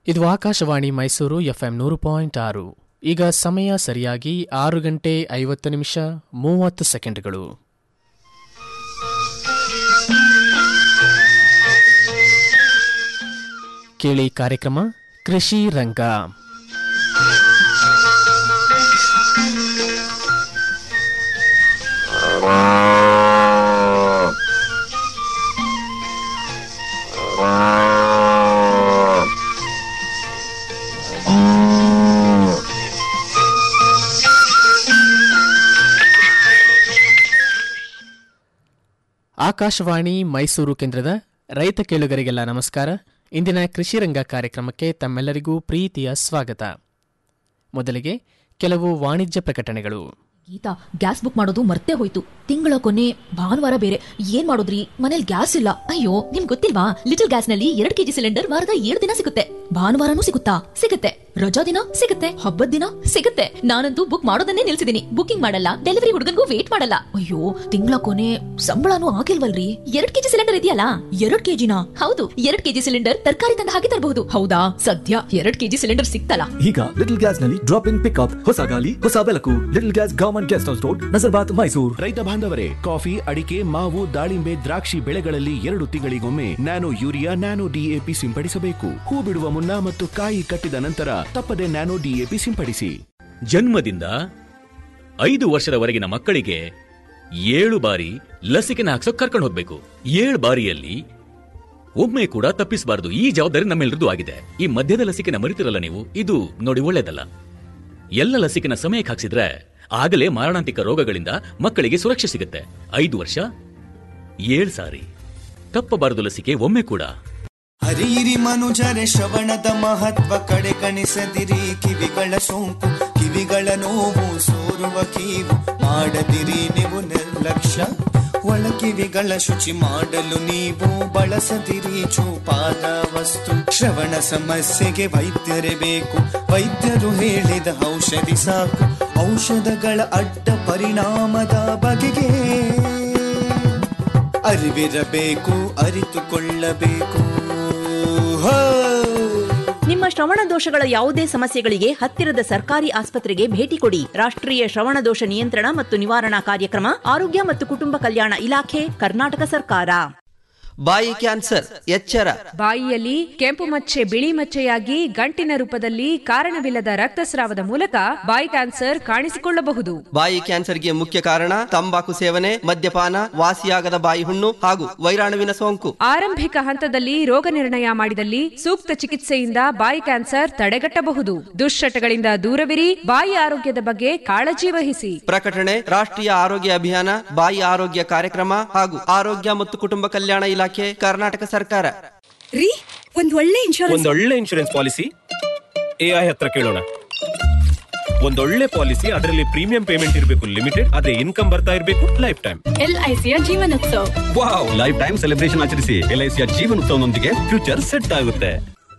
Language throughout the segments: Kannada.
ಇದು ಆಕಾಶವಾಣಿ ಮೈಸೂರು ಎಫ್ಎಂ ನೂರು ಪಾಯಿಂಟ್ ಆರು ಈಗ ಸಮಯ ಸರಿಯಾಗಿ ಆರು ಗಂಟೆ ಐವತ್ತು ನಿಮಿಷ ಮೂವತ್ತು ಸೆಕೆಂಡ್ಗಳು ಕೇಳಿ ಕಾರ್ಯಕ್ರಮ ಕೃಷಿ ರಂಗ ಆಕಾಶವಾಣಿ ಮೈಸೂರು ಕೇಂದ್ರದ ರೈತ ಕೇಳುಗರಿಗೆಲ್ಲ ನಮಸ್ಕಾರ ಇಂದಿನ ಕೃಷಿ ರಂಗ ಕಾರ್ಯಕ್ರಮಕ್ಕೆ ತಮ್ಮೆಲ್ಲರಿಗೂ ಪ್ರೀತಿಯ ಸ್ವಾಗತ ಮೊದಲಿಗೆ ಕೆಲವು ವಾಣಿಜ್ಯ ಪ್ರಕಟಣೆಗಳು ಗೀತಾ ಗ್ಯಾಸ್ ಬುಕ್ ಮಾಡೋದು ಮರ್ತೇ ಹೋಯ್ತು ತಿಂಗಳ ಕೊನೆ ಭಾನುವಾರ ಬೇರೆ ಏನ್ ಮಾಡೋದ್ರಿ ಮನೇಲಿ ಗ್ಯಾಸ್ ಇಲ್ಲ ಅಯ್ಯೋ ನಿಮ್ ಗೊತ್ತಿಲ್ವಾ ಲಿಟಲ್ ಗ್ಯಾಸ್ ನಲ್ಲಿ ಎರಡ್ ಕೆಜಿ ಸಿಲಿಂಡರ್ ವಾರದ ಏಳು ದಿನ ಸಿಗುತ್ತೆ ಭಾನುವಾರನೂ ಸಿಗುತ್ತಾ ಸಿಗುತ್ತೆ ರಜಾ ದಿನ ಸಿಗುತ್ತೆ ಹಬ್ಬದ ದಿನ ಸಿಗುತ್ತೆ ನಾನಂತೂ ಬುಕ್ ಮಾಡೋದನ್ನೇ ನಿಲ್ಸಿದೀನಿ ಬುಕಿಂಗ್ ಮಾಡಲ್ಲ ಡೆಲಿವರಿ ಹುಡುಗನ್ಗೂ ವೇಟ್ ಮಾಡಲ್ಲ ಅಯ್ಯೋ ತಿಂಗಳ ಕೊನೆ ಸಂಬಳನೂ ಆಗಿಲ್ವಲ್ರಿ ಎರಡ್ ಕೆಜಿ ಸಿಲಿಂಡರ್ ಇದೆಯಲ್ಲ ಎರಡ್ ಕೆಜಿನ ಹೌದು ಎರಡ್ ಕೆಜಿ ಸಿಲಿಂಡರ್ ತರಕಾರಿ ತಂದು ಹಾಕಿ ತರಬಹುದು ಹೌದಾ ಸದ್ಯ ಎರಡ್ ಕೆಜಿ ಸಿಲಿಂಡರ್ ಸಿಕ್ತಲ್ಲ ಈಗ ಲಿಟಲ್ ಗ್ಯಾಸ್ ನಲ್ಲಿ ಡ್ರಾಪ್ ಇನ್ ಪಿಕ್ಅಪ್ ಹೊಸ ಗಾಲಿ ಹೊಸ ಬೆಳಕು little gas government guest house road Nazarbad Mysuru ರೈತ ಬಾಂಧವರೇ ಕಾಫಿ ಅಡಿಕೆ ಮಾವು ದಾಳಿಂಬೆ ದ್ರಾಕ್ಷಿ ಬೆಳೆಗಳಲ್ಲಿ ಎರಡು ತಿಂಗಳಿಗೊಮ್ಮೆ ನ್ಯಾನೋ ಯೂರಿಯಾ ನ್ಯಾನೋ ಡಿಎಪಿ ಸಿಂಪಡಿಸಬೇಕು ಹೂ ಬಿಡುವ ಮುನ್ನ ಮತ್ತು ಕಾಯಿ ಕಟ್ಟಿದ ನಂತರ ತಪ್ಪದೆ ನ್ಯಾನೋ ಡಿಎಪಿ ಸಿಂಪಡಿಸಿ ಜನ್ಮದಿಂದ ಐದು ವರ್ಷದವರೆಗಿನ ಮಕ್ಕಳಿಗೆ ಏಳು ಬಾರಿ ಲಸಿಕೆನ ಹಾಕ್ಸೋಕ್ ಕರ್ಕೊಂಡು ಹೋಗ್ಬೇಕು ಏಳು ಬಾರಿಯಲ್ಲಿ ಒಮ್ಮೆ ಕೂಡ ತಪ್ಪಿಸಬಾರದು ಈ ಜವಾಬ್ದಾರಿ ನಮ್ಮೆಲ್ಲರದ್ದು ಆಗಿದೆ ಈ ಮಧ್ಯದ ಲಸಿಕೆನ ಮರಿತಿರಲ್ಲ ನೀವು ಇದು ನೋಡಿ ಒಳ್ಳೇದಲ್ಲ ಎಲ್ಲ ಲಸಿಕೆನ ಸಮಯಕ್ಕೆ ಹಾಕ್ಸಿದ್ರೆ ಆಗಲೇ ಮಾರಣಾಂತಿಕ ರೋಗಗಳಿಂದ ಮಕ್ಕಳಿಗೆ ಸುರಕ್ಷೆ ಸಿಗುತ್ತೆ ಐದು ವರ್ಷ ಏಳು ಸಾರಿ ತಪ್ಪಬಾರದು ಲಸಿಕೆ ಒಮ್ಮೆ ಕೂಡ ಹರಿಯಿರಿ ಮನುಜರೆ ಶ್ರವಣದ ಮಹತ್ವ ಕಡೆ ಕಣಿಸದಿರಿ ಕಿವಿಗಳ ಸೋಂಕು ಕಿವಿಗಳ ನೋವು ಸೋರುವ ಕೀವು ಮಾಡದಿರಿ ನೀವು ನಿರ್ಲಕ್ಷ್ಯ ಒಳ ಕಿವಿಗಳ ಶುಚಿ ಮಾಡಲು ನೀವು ಬಳಸದಿರಿ ಚೂಪಾದ ವಸ್ತು ಶ್ರವಣ ಸಮಸ್ಯೆಗೆ ವೈದ್ಯರೇ ಬೇಕು ವೈದ್ಯರು ಹೇಳಿದ ಔಷಧಿ ಸಾಕು ಔಷಧಗಳ ಅಡ್ಡ ಪರಿಣಾಮದ ಬಗೆಗೆ ಅರಿವಿರಬೇಕು ಅರಿತುಕೊಳ್ಳಬೇಕು ಹೋ! ನಿಮ್ಮ ಶ್ರವಣ ದೋಷಗಳ ಯಾವುದೇ ಸಮಸ್ಯೆಗಳಿಗೆ ಹತ್ತಿರದ ಸರ್ಕಾರಿ ಆಸ್ಪತ್ರೆಗೆ ಭೇಟಿ ಕೊಡಿ ರಾಷ್ಟ್ರೀಯ ಶ್ರವಣ ದೋಷ ನಿಯಂತ್ರಣ ಮತ್ತು ನಿವಾರಣಾ ಕಾರ್ಯಕ್ರಮ ಆರೋಗ್ಯ ಮತ್ತು ಕುಟುಂಬ ಕಲ್ಯಾಣ ಇಲಾಖೆ ಕರ್ನಾಟಕ ಸರ್ಕಾರ ಬಾಯಿ ಕ್ಯಾನ್ಸರ್ ಎಚ್ಚರ ಬಾಯಿಯಲ್ಲಿ ಕೆಂಪು ಮಚ್ಚೆ ಬಿಳಿ ಮಚ್ಚೆಯಾಗಿ ಗಂಟಿನ ರೂಪದಲ್ಲಿ ಕಾರಣವಿಲ್ಲದ ರಕ್ತಸ್ರಾವದ ಮೂಲಕ ಬಾಯಿ ಕ್ಯಾನ್ಸರ್ ಕಾಣಿಸಿಕೊಳ್ಳಬಹುದು ಬಾಯಿ ಕ್ಯಾನ್ಸರ್ಗೆ ಮುಖ್ಯ ಕಾರಣ ತಂಬಾಕು ಸೇವನೆ ಮದ್ಯಪಾನ ವಾಸಿಯಾಗದ ಬಾಯಿ ಹುಣ್ಣು ಹಾಗೂ ವೈರಾಣುವಿನ ಸೋಂಕು ಆರಂಭಿಕ ಹಂತದಲ್ಲಿ ರೋಗ ನಿರ್ಣಯ ಮಾಡಿದಲ್ಲಿ ಸೂಕ್ತ ಚಿಕಿತ್ಸೆಯಿಂದ ಬಾಯಿ ಕ್ಯಾನ್ಸರ್ ತಡೆಗಟ್ಟಬಹುದು ದುಶ್ಚಟಗಳಿಂದ ದೂರವಿರಿ ಬಾಯಿ ಆರೋಗ್ಯದ ಬಗ್ಗೆ ಕಾಳಜಿ ವಹಿಸಿ ಪ್ರಕಟಣೆ ರಾಷ್ಟ್ರೀಯ ಆರೋಗ್ಯ ಅಭಿಯಾನ ಬಾಯಿ ಆರೋಗ್ಯ ಕಾರ್ಯಕ್ರಮ ಹಾಗೂ ಆರೋಗ್ಯ ಮತ್ತು ಕುಟುಂಬ ಕಲ್ಯಾಣ ಇಲಾಖೆ ಕರ್ನಾಟಕ ಸರ್ಕಾರ ರೀ ಒಂದ್ ಒಳ್ಳೆ ಇನ್ಶೂರೆನ್ಸ್ ಒಂದೊಳ್ಳೆ ಇನ್ಶೂರೆನ್ಸ್ ಪಾಲಿಸಿ ಎಐ ಹತ್ರ ಕೇಳೋಣ ಒಂದೊಳ್ಳೆ ಪಾಲಿಸಿ ಅದರಲ್ಲಿ ಪ್ರೀಮಿಯಂ ಪೇಮೆಂಟ್ ಇರಬೇಕು ಲಿಮಿಟೆಡ್ ಅದೇ ಇನ್ಕಮ್ ಬರ್ತಾ ಇರಬೇಕು ಲೈಫ್ ಟೈಮ್ ಎಲ್ಐಸಿಯ Jeevanotsava wow lifetime celebration ಆಚರಿಸಿ ಎಲ್ಐಸಿಯ ಜೀವನ ಉತ್ಸವನೊಂದಿಗೆ ಫ್ಯೂಚರ್ ಸೆಟ್ ಆಗುತ್ತೆ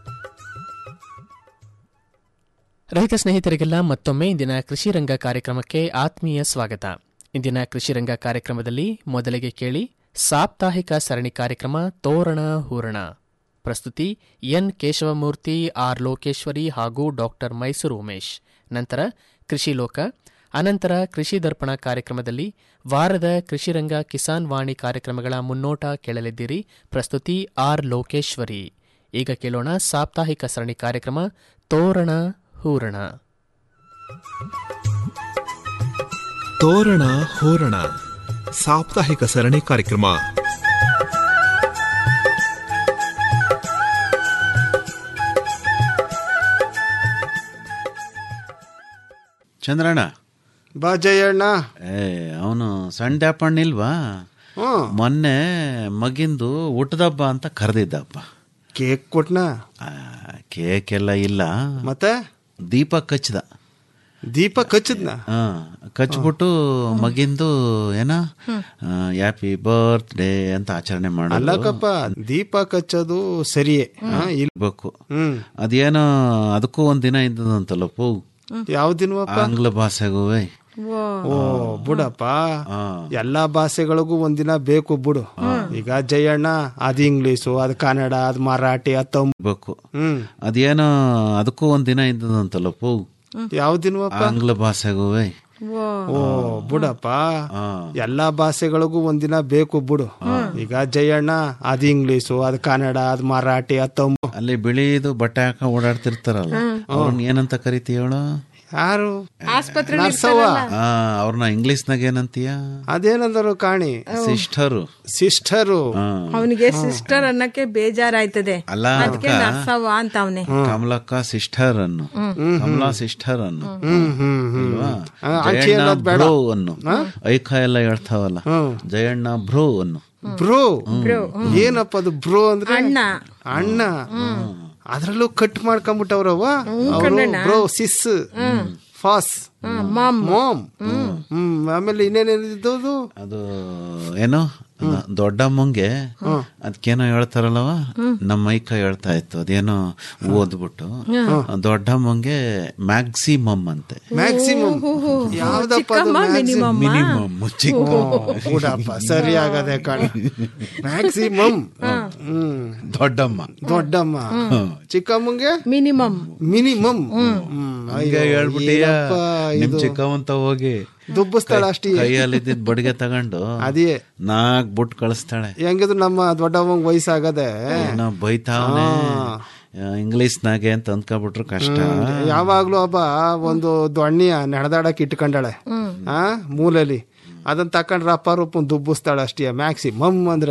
ರೈತ ಸ್ನೇಹಿತರಿಗೆಲ್ಲ ಮತ್ತೊಮ್ಮೆ ಇಂದಿನ ಕೃಷಿ ರಂಗ ಕಾರ್ಯಕ್ರಮಕ್ಕೆ ಆತ್ಮೀಯ ಸ್ವಾಗತ ಇಂದಿನ ಕೃಷಿ ರಂಗ ಕಾರ್ಯಕ್ರಮದಲ್ಲಿ ಮೊದಲಿಗೆ ಕೇಳಿ ಸಾಪ್ತಾಹಿಕ ಸರಣಿ ಕಾರ್ಯಕ್ರಮ ತೋರಣ ಹೂರಣ ಪ್ರಸ್ತುತಿ ಎನ್ ಕೇಶವಮೂರ್ತಿ ಆರ್ ಲೋಕೇಶ್ವರಿ ಹಾಗೂ ಡಾಕ್ಟರ್ ಮೈಸೂರು ಉಮೇಶ್ ನಂತರ ಕೃಷಿ ಲೋಕ ಅನಂತರ ಕೃಷಿ ದರ್ಪಣ ಕಾರ್ಯಕ್ರಮದಲ್ಲಿ ವಾರದ ಕೃಷಿರಂಗ ಕಿಸಾನ್ ವಾಣಿ ಕಾರ್ಯಕ್ರಮಗಳ ಮುನ್ನೋಟ ಕೇಳಲಿದ್ದೀರಿ ಪ್ರಸ್ತುತಿ ಆರ್ ಲೋಕೇಶ್ವರಿ ಈಗ ಕೇಳೋಣ ಸಾಪ್ತಾಹಿಕ ಸರಣಿ ಕಾರ್ಯಕ್ರಮ ತೋರಣ ಹೂರಣ ತೋರಣ ಹೋರಣ ಸಾಪ್ತಾಹಿಕ ಸರಣಿ ಕಾರ್ಯಕ್ರಮ ಚಂದ್ರಣ್ಣ ಬಾ ಜಯಣ್ಣ ಏ ಅವನು ಸಣ್ಣ ಡ್ಯಾಪಣ್ಣ ಇಲ್ವಾ ಹ್ಮ್. ಮೊನ್ನೆ ಮಗಿಂದು ಊಟದಬ್ಬ ಅಂತ ಕರೆದಿದ್ದಪ್ಪ ಕೇಕ್ ಕೊಟ್ನ ಕೇಕ್ ಎಲ್ಲ ಇಲ್ಲ ಮತ್ತೆ ದೀಪ ಕಚ್ಚದ ದೀಪ ಕಚ್ಚದ್ನ ಹಾ ಕಚ್ಬಿಟ್ಟು ಮಗಿಂದು ಏನ ಹ್ಯಾಪಿ ಬರ್ತ್ಡೇ ಅಂತ ಆಚರಣೆ ಮಾಡೋದು ಅಲ್ಲಕ್ಕಪ್ಪ ದೀಪ ಕಚ್ಚೋದು ಸರಿಯೇ ಹಾ, ಇಲ್ಲ ಇರ್ಬೇಕು ಹ್ಮ್ ಅದೇನೋ ಅದಕ್ಕೂ ಒಂದ್ ದಿನ ಇದ್ದದಂತಲ್ಲಪ್ಪು ಯಾವ ದಿನವಪ್ಪ ಆಂಗ್ಲ ಭಾಷೆಗೂ ಓ ಬಿಡಪ್ಪ ಎಲ್ಲಾ ಭಾಷೆಗಳಿಗೂ ಒಂದಿನ ಬೇಕು ಬಿಡು ಈಗ ಜಯಣ್ಣ ಅದ್ ಇಂಗ್ಲಿಷು ಅದ್ ಕನ್ನಡ ಅದ್ ಮರಾಠಿ ಅದ್ ತಮ್ ಬೇಕು ಹ್ಮ್ ಅದೇನೋ ಅದಕ್ಕೂ ಒಂದ್ ದಿನ ಇದ್ದದಂತಲ್ಲಪ್ಪು ಯಾವ ದಿನವಪ್ಪ ಆಂಗ್ಲ ಭಾಷೆಗೂ ಓ ಬಿಡಪ್ಪ ಎಲ್ಲಾ ಭಾಷೆಗಳಿಗೂ ಒಂದಿನ ಬೇಕು ಬಿಡು ಈಗ ಜಯಣ್ಣ ಅದ್ ಇಂಗ್ಲಿಷು ಅದ್ ಕನ್ನಡ ಅದ್ ಮರಾಠಿ ಅದ್ ತಮ್ ಅಲ್ಲಿ ಬಿಳಿದು ಬಟ್ಟೆ ಹಾಕ ಓಡಾಡ್ತಿರ್ತಾರಲ್ಲ ಅವ್ರನ್ನ ಏನಂತ ಕರಿತೀಯ ಹೇಳು ಯಾರು ಆಸ್ಪತ್ರೆ ನರ್ಸವ್ವ ಆ, ಅವ್ರನ್ನ ಇಂಗ್ಲಿಷ್ನಾಗ ಏನಂತೀಯ ಅದೇನಂದರು ಕಾಣಿ ಸಿಸ್ಟರು ಸಿಸ್ಟರು ಅವನಿಗೆ ಸಿಸ್ಟರ್ ಅನ್ನಕ್ಕೆ ಬೇಜಾರಾಯ್ತದೆ ಅಲ್ಲ ಅದಕ್ಕೆ ಅಕ್ಕ, ನರ್ಸವ್ವ ಅಂತ ಅವನೇ ಕಮಲಕ್ಕ ಸಿಸ್ಟರ್ ಅನ್ನು ಕಮಲಾ ಸಿಸ್ಟರ್ ಅನ್ನು ಇಲ್ವಾ ಆ, ಆಂಟಿ ಜಯಣ್ಣ ಅನ್ನೋದ್ ಬೇಡ. ಬ್ರೋ ಅನ್ನು ಐಕ ಎಲ್ಲ ಹೇಳ್ತಾವಲ್ಲ ಜಯಣ್ಣ ಬ್ರೋ ಅನ್ನು ಬ್ರೋ ಏನಪ್ಪ ಅದು ಬ್ರೋ ಅಂದ್ರೆ ಅಣ್ಣ ಅಣ್ಣ ಅದ್ರಲ್ಲೂ ಕಟ್ ಮಾಡ್ಕೊಂಬಿಟ್ಟವ್ರವ ಅವರು ಬ್ರೋ ಸಿಸ್ ಫಾಸ್ ಮಾಮ್ ಮಾಮ್ ಹ್ಮ್ ಆಮೇಲೆ ಇನ್ನೇನಿದ್ದು ಅದು ಏನು ನ- ದೊಡ್ಡಮ್ಮಂಗೆ ಅದಕ್ಕೇನೋ ಹೇಳ್ತಾರಲ್ಲವ ನಮ್ಮ ಐಕ ಹೇಳ್ತಾ ಇತ್ತು ಅದೇನೋ ಓದ್ಬಿಟ್ಟು ದೊಡ್ಡಮ್ಮಂಗೆ ಮ್ಯಾಕ್ಸಿಮಮ್ ಅಂತೆ ಮ್ಯಾಕ್ಸಿಮಮ್ ಯಾವ್ದಪ್ಪ ಅದು ಮಿನಿಮಮ್ ಮಿನಿಮಮ್ ಬಿಡಪ್ಪ ಸರಿ ಆಗದೆ ಕಣ ಮ್ಯಾಕ್ಸಿಮಮ್ ಹ್ಮ್ ದೊಡ್ಡಮ್ಮ ದೊಡ್ಡಮ್ಮ ಚಿಕ್ಕಮ್ಮಂಗೆ ಮಿನಿಮಮ್ ಮಿನಿಮಮ್ ಹಂಗೆ ಹೇಳ್ಬಿಟ್ಟಿಯ ನಿಮ್ ಚಿಕ್ಕವಂತ ಹೋಗಿ ದುಬ್ಬಿಸ್ತಾಳ ಅಷ್ಟೇ ಕೈಯಲ್ಲಿದ್ದ ಬಡಿಗೆ ತಗೊಂಡು ಅದೇ ನಾಕ್ ಬುಟ್ ಕಳಿಸ್ತಾಳೆ ಹೆಂಗಿದ್ರು ನಮ್ಮ ದೊಡ್ಡಮ್ಮಂಗ್ ವಯಸ್ಸಾಗದೆ ಏನೋ ಬೈತಾವನೆ ಇಂಗ್ಲಿಷ್ನಾಗೆ ಅಂತ ಅಂದ್ಕೊಬಿಟ್ರು ಕಷ್ಟ ಯಾವಾಗ್ಲೂ ಒಬ್ಬ ಒಂದು ದೊಣ್ಣೆಯ ನೆಣದಾಡಕ್ ಇಟ್ಕೊಂಡಾಳೆ ಆ ಮೂಲೆಯಲ್ಲಿ ಅದನ್ನ ತಕೊಂಡ್ರೆ ಅಪ್ಪ ರೂಪ ದುಬ್ಬಿಸ್ತಾಳ ಅಷ್ಟೇ ಮ್ಯಾಕ್ಸಿಮಮ್ ಅಂದ್ರೆ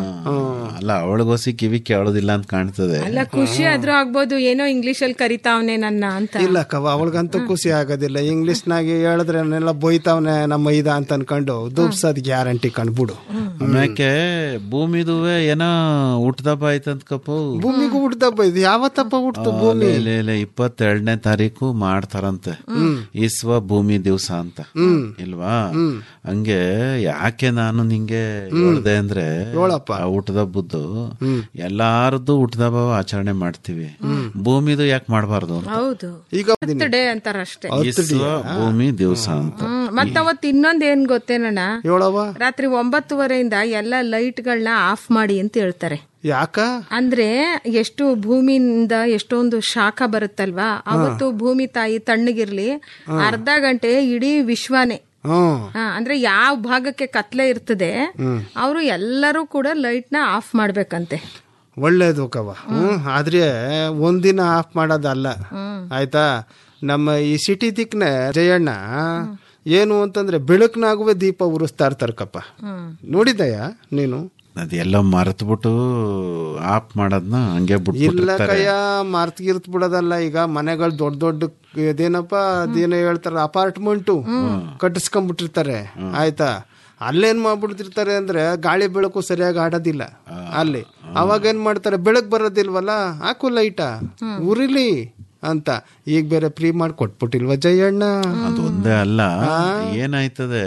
ಅಲ್ಲ ಅವಳಿಗೋಸಿ ಕಿವಿ ಕೇಳೋದಿಲ್ಲ ಅಂತ ಕಾಣ್ತದೆ ಅಲ್ಲ ಖುಷಿ ಆದ್ರೂ ಆಗ್ಬೋದು ಏನೋ ಇಂಗ್ಲಿಷ್ ಅಲ್ಲಿ ಕರಿತಾವ್ನೆ ನನ್ನ ಅಂತ ಇಲ್ಲ ಕವ ಅವಳಿಗಂತೂ ಖುಷಿ ಆಗೋದಿಲ್ಲ ಇಂಗ್ಲಿಷ್ನಾಗೆ ಹೇಳಿದ್ರೆ ಅವನ್ನೆಲ್ಲ ಬೈತಾವನೆ ನಮ್ಮ ಐದ ಅಂತ ಅನ್ಕೊಂಡು ದುಬ್ಸದ್ ಗ್ಯಾರಂಟಿ ಕಂಡ್ಬಿಡು ಆಮ್ಯಾಕೆ ಭೂಮಿದುವೆ ಏನೋ ಹುಟ್ಟದಪ್ಪ ಆಯ್ತಂತ ಕಪ್ಪು ಭೂಮಿಗೂ ಹುಟ್ಟದಪ್ಪ ಇದು ಯಾವತ್ತಪ್ಪ ಹುಟ್ತು ಭೂಮಿ ಇಪ್ಪತ್ತೆರಡನೇ ತಾರೀಕು ಮಾಡ್ತಾರಂತೆ ಈಸ್ವ ಭೂಮಿ ದಿವಸ ಅಂತ ಇಲ್ವಾ ಹಂಗೆ ಯಾಕೆ ನಾನು ನಿಂಗೆ ಹೇಳ್ದೆ ಅಂದ್ರೆ ಹೇಳಪ್ಪ. ಆ ಹುಟ್ಟದಬ್ಬದ್ದು ಎಲ್ಲಾರದ್ದು ಹುಟ್ಟದಬ್ಬ ಆಚರಣೆ ಮಾಡ್ತೀವಿ ಭೂಮಿದು ಯಾಕೆ ಮಾಡಬಾರ್ದು ಅಂತ ಹೌದು ಈಗ ಬರ್ತಡೇ ಅಂತಾರ ಅಷ್ಟೇ ಈಸ್ವ ಭೂಮಿ ದಿವಸ ಅಂತ ಹ್ಮ್ ಮತ್ತ ಅವತ್ ಇನ್ನೊಂದ್ ಏನ್ ಗೊತ್ತೇನಣ್ಣ ಹೇಳವ ರಾತ್ರಿ ಒಂಬತ್ತುವರೆಯಿಂದ ಎಲ್ಲ ಲೈಟ್ಗಳನ್ನ ಆಫ್ ಮಾಡಿ ಅಂತ ಹೇಳ್ತಾರೆ ಯಾಕ ಅಂದ್ರೆ ಎಷ್ಟು ಭೂಮಿಯಿಂದ ಎಷ್ಟೊಂದು ಶಾಖ ಬರುತ್ತಲ್ವಾ ಅವತ್ತು ಭೂಮಿ ತಾಯಿ ತಣ್ಣಗಿರ್ಲಿ ಅರ್ಧ ಗಂಟೆ ಇಡೀ ವಿಶ್ವನೇ ಹ್ಮ್ ಆ, ಅಂದ್ರೆ ಯಾವ ಭಾಗಕ್ಕೆ ಕತ್ಲೆ ಇರ್ತದೆ ಅವರು ಎಲ್ಲರೂ ಕೂಡ ಲೈಟ್ ನ ಆಫ್ ಮಾಡ್ಬೇಕಂತೆ ಒಳ್ಳೇದು ಕವ ಹ್ಮ್ ಆದ್ರೆ ಒಂದಿನ ಆಫ್ ಮಾಡೋದಲ್ಲ ಆಯ್ತಾ ನಮ್ಮ ಈ ಸಿಟಿ ದಿಕ್ನೆ ಜಯಣ್ಣ ಏನು ಅಂತಂದ್ರೆ ಬೆಳಕ್ನಾಗುವೆ ದೀಪ ಉರಿಸ್ತಾ ಇರ್ತಾರಕಪ್ಪ ನೋಡಿದಯ್ಯ ನೀನು ಅದೆಲ್ಲ ಮರೆತ್ಬಿಟ್ಟು ಆಫ್ ಮಾಡೋದ್ನ ಹಂಗೆ ಇಲ್ಲ ಬಿಟ್ಬಿಟ್ಟಿರ್ತಾರೆ ಕಯ್ಯ ಮರ್ತ್ ಗಿರ್ತ್ ಬಿಡೋದಲ್ಲ ಈಗ ಮನೆಗಳು ದೊಡ್ಡ ದೊಡ್ಡ ಇದೇನಪ್ಪ ಅದೇನೋ ಹೇಳ್ತಾರ ಅಪಾರ್ಟ್ಮೆಂಟು ಕಟ್ಟಿಸ್ಕೊಂಡ್ಬಿಟ್ಟಿರ್ತಾರೆ ಆಯ್ತಾ ಅಲ್ಲೇನ್ ಮಾಡ್ಬಿಡ್ತಿರ್ತಾರೆ ಅಂದ್ರೆ ಗಾಳಿ ಬೆಳಕು ಸರಿಯಾಗಿ ಆಡೋದಿಲ್ಲ ಅಲ್ಲಿ ಅವಾಗ ಏನ್ ಮಾಡ್ತಾರೆ ಬೆಳಕ್ ಬರೋದಿಲ್ವಲ್ಲ ಹಾಕು ಲೈಟ ಉರಿಲಿ ಅಂತ ಈಗ ಬೇರೆ ಫ್ರೀ ಮಾಡಿ ಕೊಟ್ಬಿಟ್ಟಿಲ್ವ ಜಯಣ್ಣ ಅದು ಒಂದೇ ಅಲ್ಲ ಏನಾಯ್ತದೆ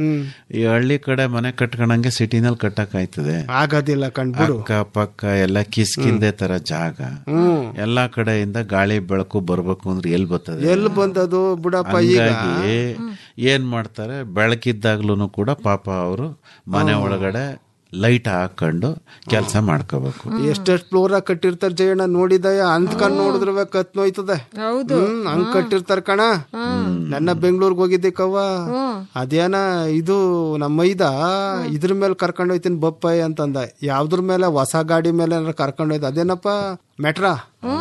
ಈ ಹಳ್ಳಿ ಕಡೆ ಮನೆ ಕಟ್ಕೊಂಡಂಗೆ ಸಿಟಿನಲ್ಲಿ ಕಟ್ಟಕ್ ಆಯ್ತದೆ ಆಗೋದಿಲ್ಲ ಕಂಡ್ಬಿಡು ಅಕ್ಕ ಪಕ್ಕ ಎಲ್ಲ ಕಿಸ್ಕಿಂದೆ ತರ ಜಾಗ ಎಲ್ಲಾ ಕಡೆಯಿಂದ ಗಾಳಿ ಬೆಳಕು ಬರ್ಬೇಕು ಅಂದ್ರೆ ಎಲ್ಲಿ ಬರ್ತದೆ ಎಲ್ಲಿ ಬಂದದು ಬಿಡಪ್ಪ ಈಗ ಹಂಗಾಗಿ ಏನ್ ಮಾಡ್ತಾರೆ ಬೆಳಕಿದ್ದಾಗ್ಲೂ ಕೂಡ ಪಾಪ ಅವರು ಮನೆ ಒಳಗಡೆ ಲೈಟ್ ಹಾಕೊಂಡು ಕೆಲಸ ಮಾಡ್ಕೋಬೇಕು ಎಷ್ಟೆಷ್ಟು ಫ್ಲೋರ ಕಟ್ಟಿರ್ತಾರ ಜಯಣ್ಣ ನೋಡಿದಯ ಅಂತ್ಕೊಂಡ್ ನೋಡಿದ್ರೆ ಕತ್ ನೋಯ್ತದೆ ಹೌದು ಹ್ಮ್ ಹಂಗ್ ಕಟ್ಟಿರ್ತಾರ ಕಣ ನನ್ನ ಬೆಂಗಳೂರಿಗೆ ಹೋಗಿದ್ದೆ ಕವ್ವ ಅದೇನ ಇದು ನಮ್ಮ ಮೈದ ಇದ್ರ ಮೇಲೆ ಕರ್ಕೊಂಡ್ ಹೋಯ್ತೀನಿ ಬಪ್ಪಯ್ಯ ಅಂತಂದ ಯಾವ್ದ್ರ ಮೇಲೆ ಹೊಸ ಗಾಡಿ ಮೇಲೆ ಏನಾರ ಕರ್ಕೊಂಡ್ ಹೋಯ್ತು ಅದೇನಪ್ಪ ಮೆಟ್ರಾ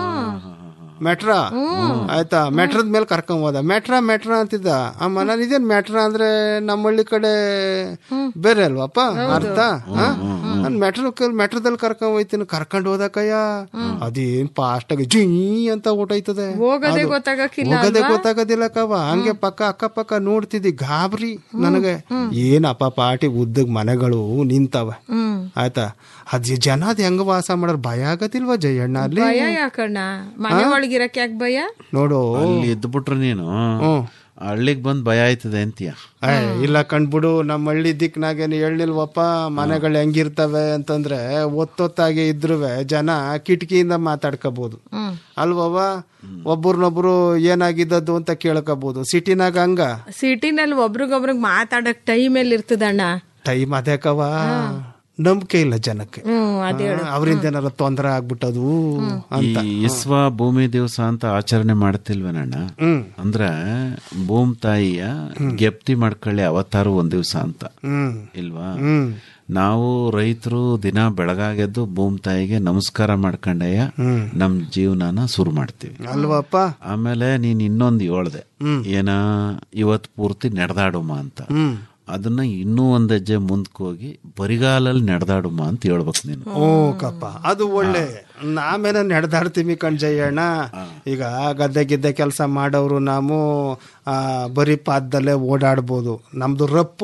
ಮೆಟ್ರಾ ಆಯ್ತಾ ಮೆಟ್ರದ ಮೇಲೆ ಕರ್ಕೊಂಡ್ ಹೋದ ಮೆಟ್ರಾ ಮೆಟ್ರಾ ಅಂತಿದ್ದ ಅಮ್ಮ ನಾನು ಇದೇನ್ ಮೆಟ್ರಾ ಅಂದ್ರೆ ನಮ್ಮ ಹಳ್ಳಿ ಕಡೆ ಬೇರೆ ಅಲ್ವಪ್ಪ ಅರ್ಥ ನಾನು ಮೆಟ್ರೋ ಮೆಟ್ರದಲ್ಲಿ ಕರ್ಕೊಂಡ್ ಹೋಯ್ತೀನಿ ಕರ್ಕೊಂಡ್ ಹೋದಕಯ್ಯ ಅದೇನ್ ಫಾಸ್ಟ್ ಆಗಿ ಜೀ ಅಂತ ಊಟೈತದೆ ಹೋಗೋದೇ ಗೊತ್ತಾಗಕ್ಕಿಲ್ಲ ಹೋಗೋದೇ ಗೊತ್ತಾಗೋದಿಲ್ಲ ಕವ ಹಂಗೆ ಪಕ್ಕ ಅಕ್ಕ ಪಕ್ಕ ನೋಡ್ತಿದ್ದಿ ಗಾಬರಿ ನನಗೆ ಏನಪ್ಪ ಪಾಟಿ ಉದ್ದಗ್ ಮನೆಗಳು ನಿಂತವ ಆಯ್ತಾ ಅದ್ ಜನ ಅದ್ ಹೆಂಗ ವಾಸ ಮಾಡೋರ್ ಭಯ ಆಗದಿಲ್ವಾ ಜಯಣ್ಣ ಅಲ್ಲಿ ಭಯ ಯಾಕಣ್ಣ ಮನೆ ಒಳಗಿರಕ್ ಯಾಕೆ ಭಯ ನೋಡು ಅಲ್ಲಿ ಇದ್ಬಿಟ್ರೆ ನೀನು ಹಳ್ಳಿಗ್ ಬಂದ್ ಭಯ ಆಯ್ತದೆ ಅಂತೀಯ ಏ, ಇಲ್ಲ ಕಂಡ್ಬಿಡು ನಮ್ಮ ಹಳ್ಳಿ ದಿಕ್ನಾಗೇನು ಹೇಳಿಲ್ವಪ್ಪ ಮನೆಗಳು ಹೆಂಗಿರ್ತವೆ ಅಂತಂದ್ರೆ ಒತ್ತೊತ್ತಾಗೆ ಇದ್ರುವೆ ಜನ ಕಿಟಕಿಯಿಂದ ಮಾತಾಡ್ಕೋಬಹುದು ಅಲ್ವವ ಒಬ್ಬರನ್ನೊಬ್ರು ಏನಾಗಿದ್ದದ್ದು ಅಂತ ಕೇಳ್ಕೋಬಹುದು ಸಿಟಿನಾಗ ಹಂಗ ಸಿಟಿನಲ್ಲಿ ಒಬ್ರಿಗೊಬ್ರಿಗೆ ಮಾತಾಡಕ್ ಟೈಮ್ ಎಲ್ಲಿ ಇರ್ತದಣ್ಣ ಟೈಮ್ ಅದೇಕವ ನಂಬಿಕೆ ಇಲ್ಲ ಜನಕ್ಕೆ ಹ್ಮ್ ಅದೇ ಹೇಳು ಅವರಿಂದ ಏನಾರ ತೊಂದರೆ ಆಗ್ಬಿಟ್ಟದು ಅಂತ ಈ ಇಸ್ವ ಭೂಮಿ ದಿವಸ ಅಂತ ಆಚರಣೆ ಮಾಡ್ತಿಲ್ವೇನಣ್ಣ ಅಂದ್ರೆ ಭೂಮ್ ತಾಯಿಯ ಗೆಪ್ತಿ ಮಾಡ್ಕೊಳ್ಳಿ ಅವತಾರು ಒಂದ್ ದಿವಸ ಅಂತ ಹ್ಮ್ ಇಲ್ವಾ ಹ್ಮ್ ನಾವು ರೈತರು ದಿನ ಬೆಳಗಾಗೆದ್ದು ಭೂಮ್ ತಾಯಿಗೆ ನಮಸ್ಕಾರ ಮಾಡ್ಕೊಂಡಯ್ಯ ನಮ್ ಜೀವನನ ಶುರು ಮಾಡ್ತೀವಿ ಅಲ್ವಪ್ಪ ಆಮೇಲೆ ನೀನ್ ಇನ್ನೊಂದು ಹೇಳ್ದೆ ಏನ ಇವತ್ ಪೂರ್ತಿ ನಡೆದಾಡುಮ ಅಂತ ಹ್ಮ್ ಅದನ್ನ ಇನ್ನೂ ಒಂದ್ ಹೆಜ್ಜೆ ಮುಂದಕ್ಕೆ ಹೋಗಿ ಬರಿಗಾಲಲ್ಲಿ ನಡೆದಾಡುಮ ಅಂತ ಹೇಳ್ಬೇಕು ನೀನು ಓ ಕಪ್ಪ ಅದು ಒಳ್ಳೆ ನಾವೇನ ನಡೆದಾಡ್ತೀವಿ ಕಣ್ಜಯ್ಯಣ್ಣ ಈಗ ಗದ್ದೆ ಗಿದ್ದೆ ಕೆಲಸ ಮಾಡೋರು ನಾವು ಆ, ಬರೀ ಪಾದದಲ್ಲೇ ಓಡಾಡ್ಬೋದು ನಮ್ದು ರಪ್ಪು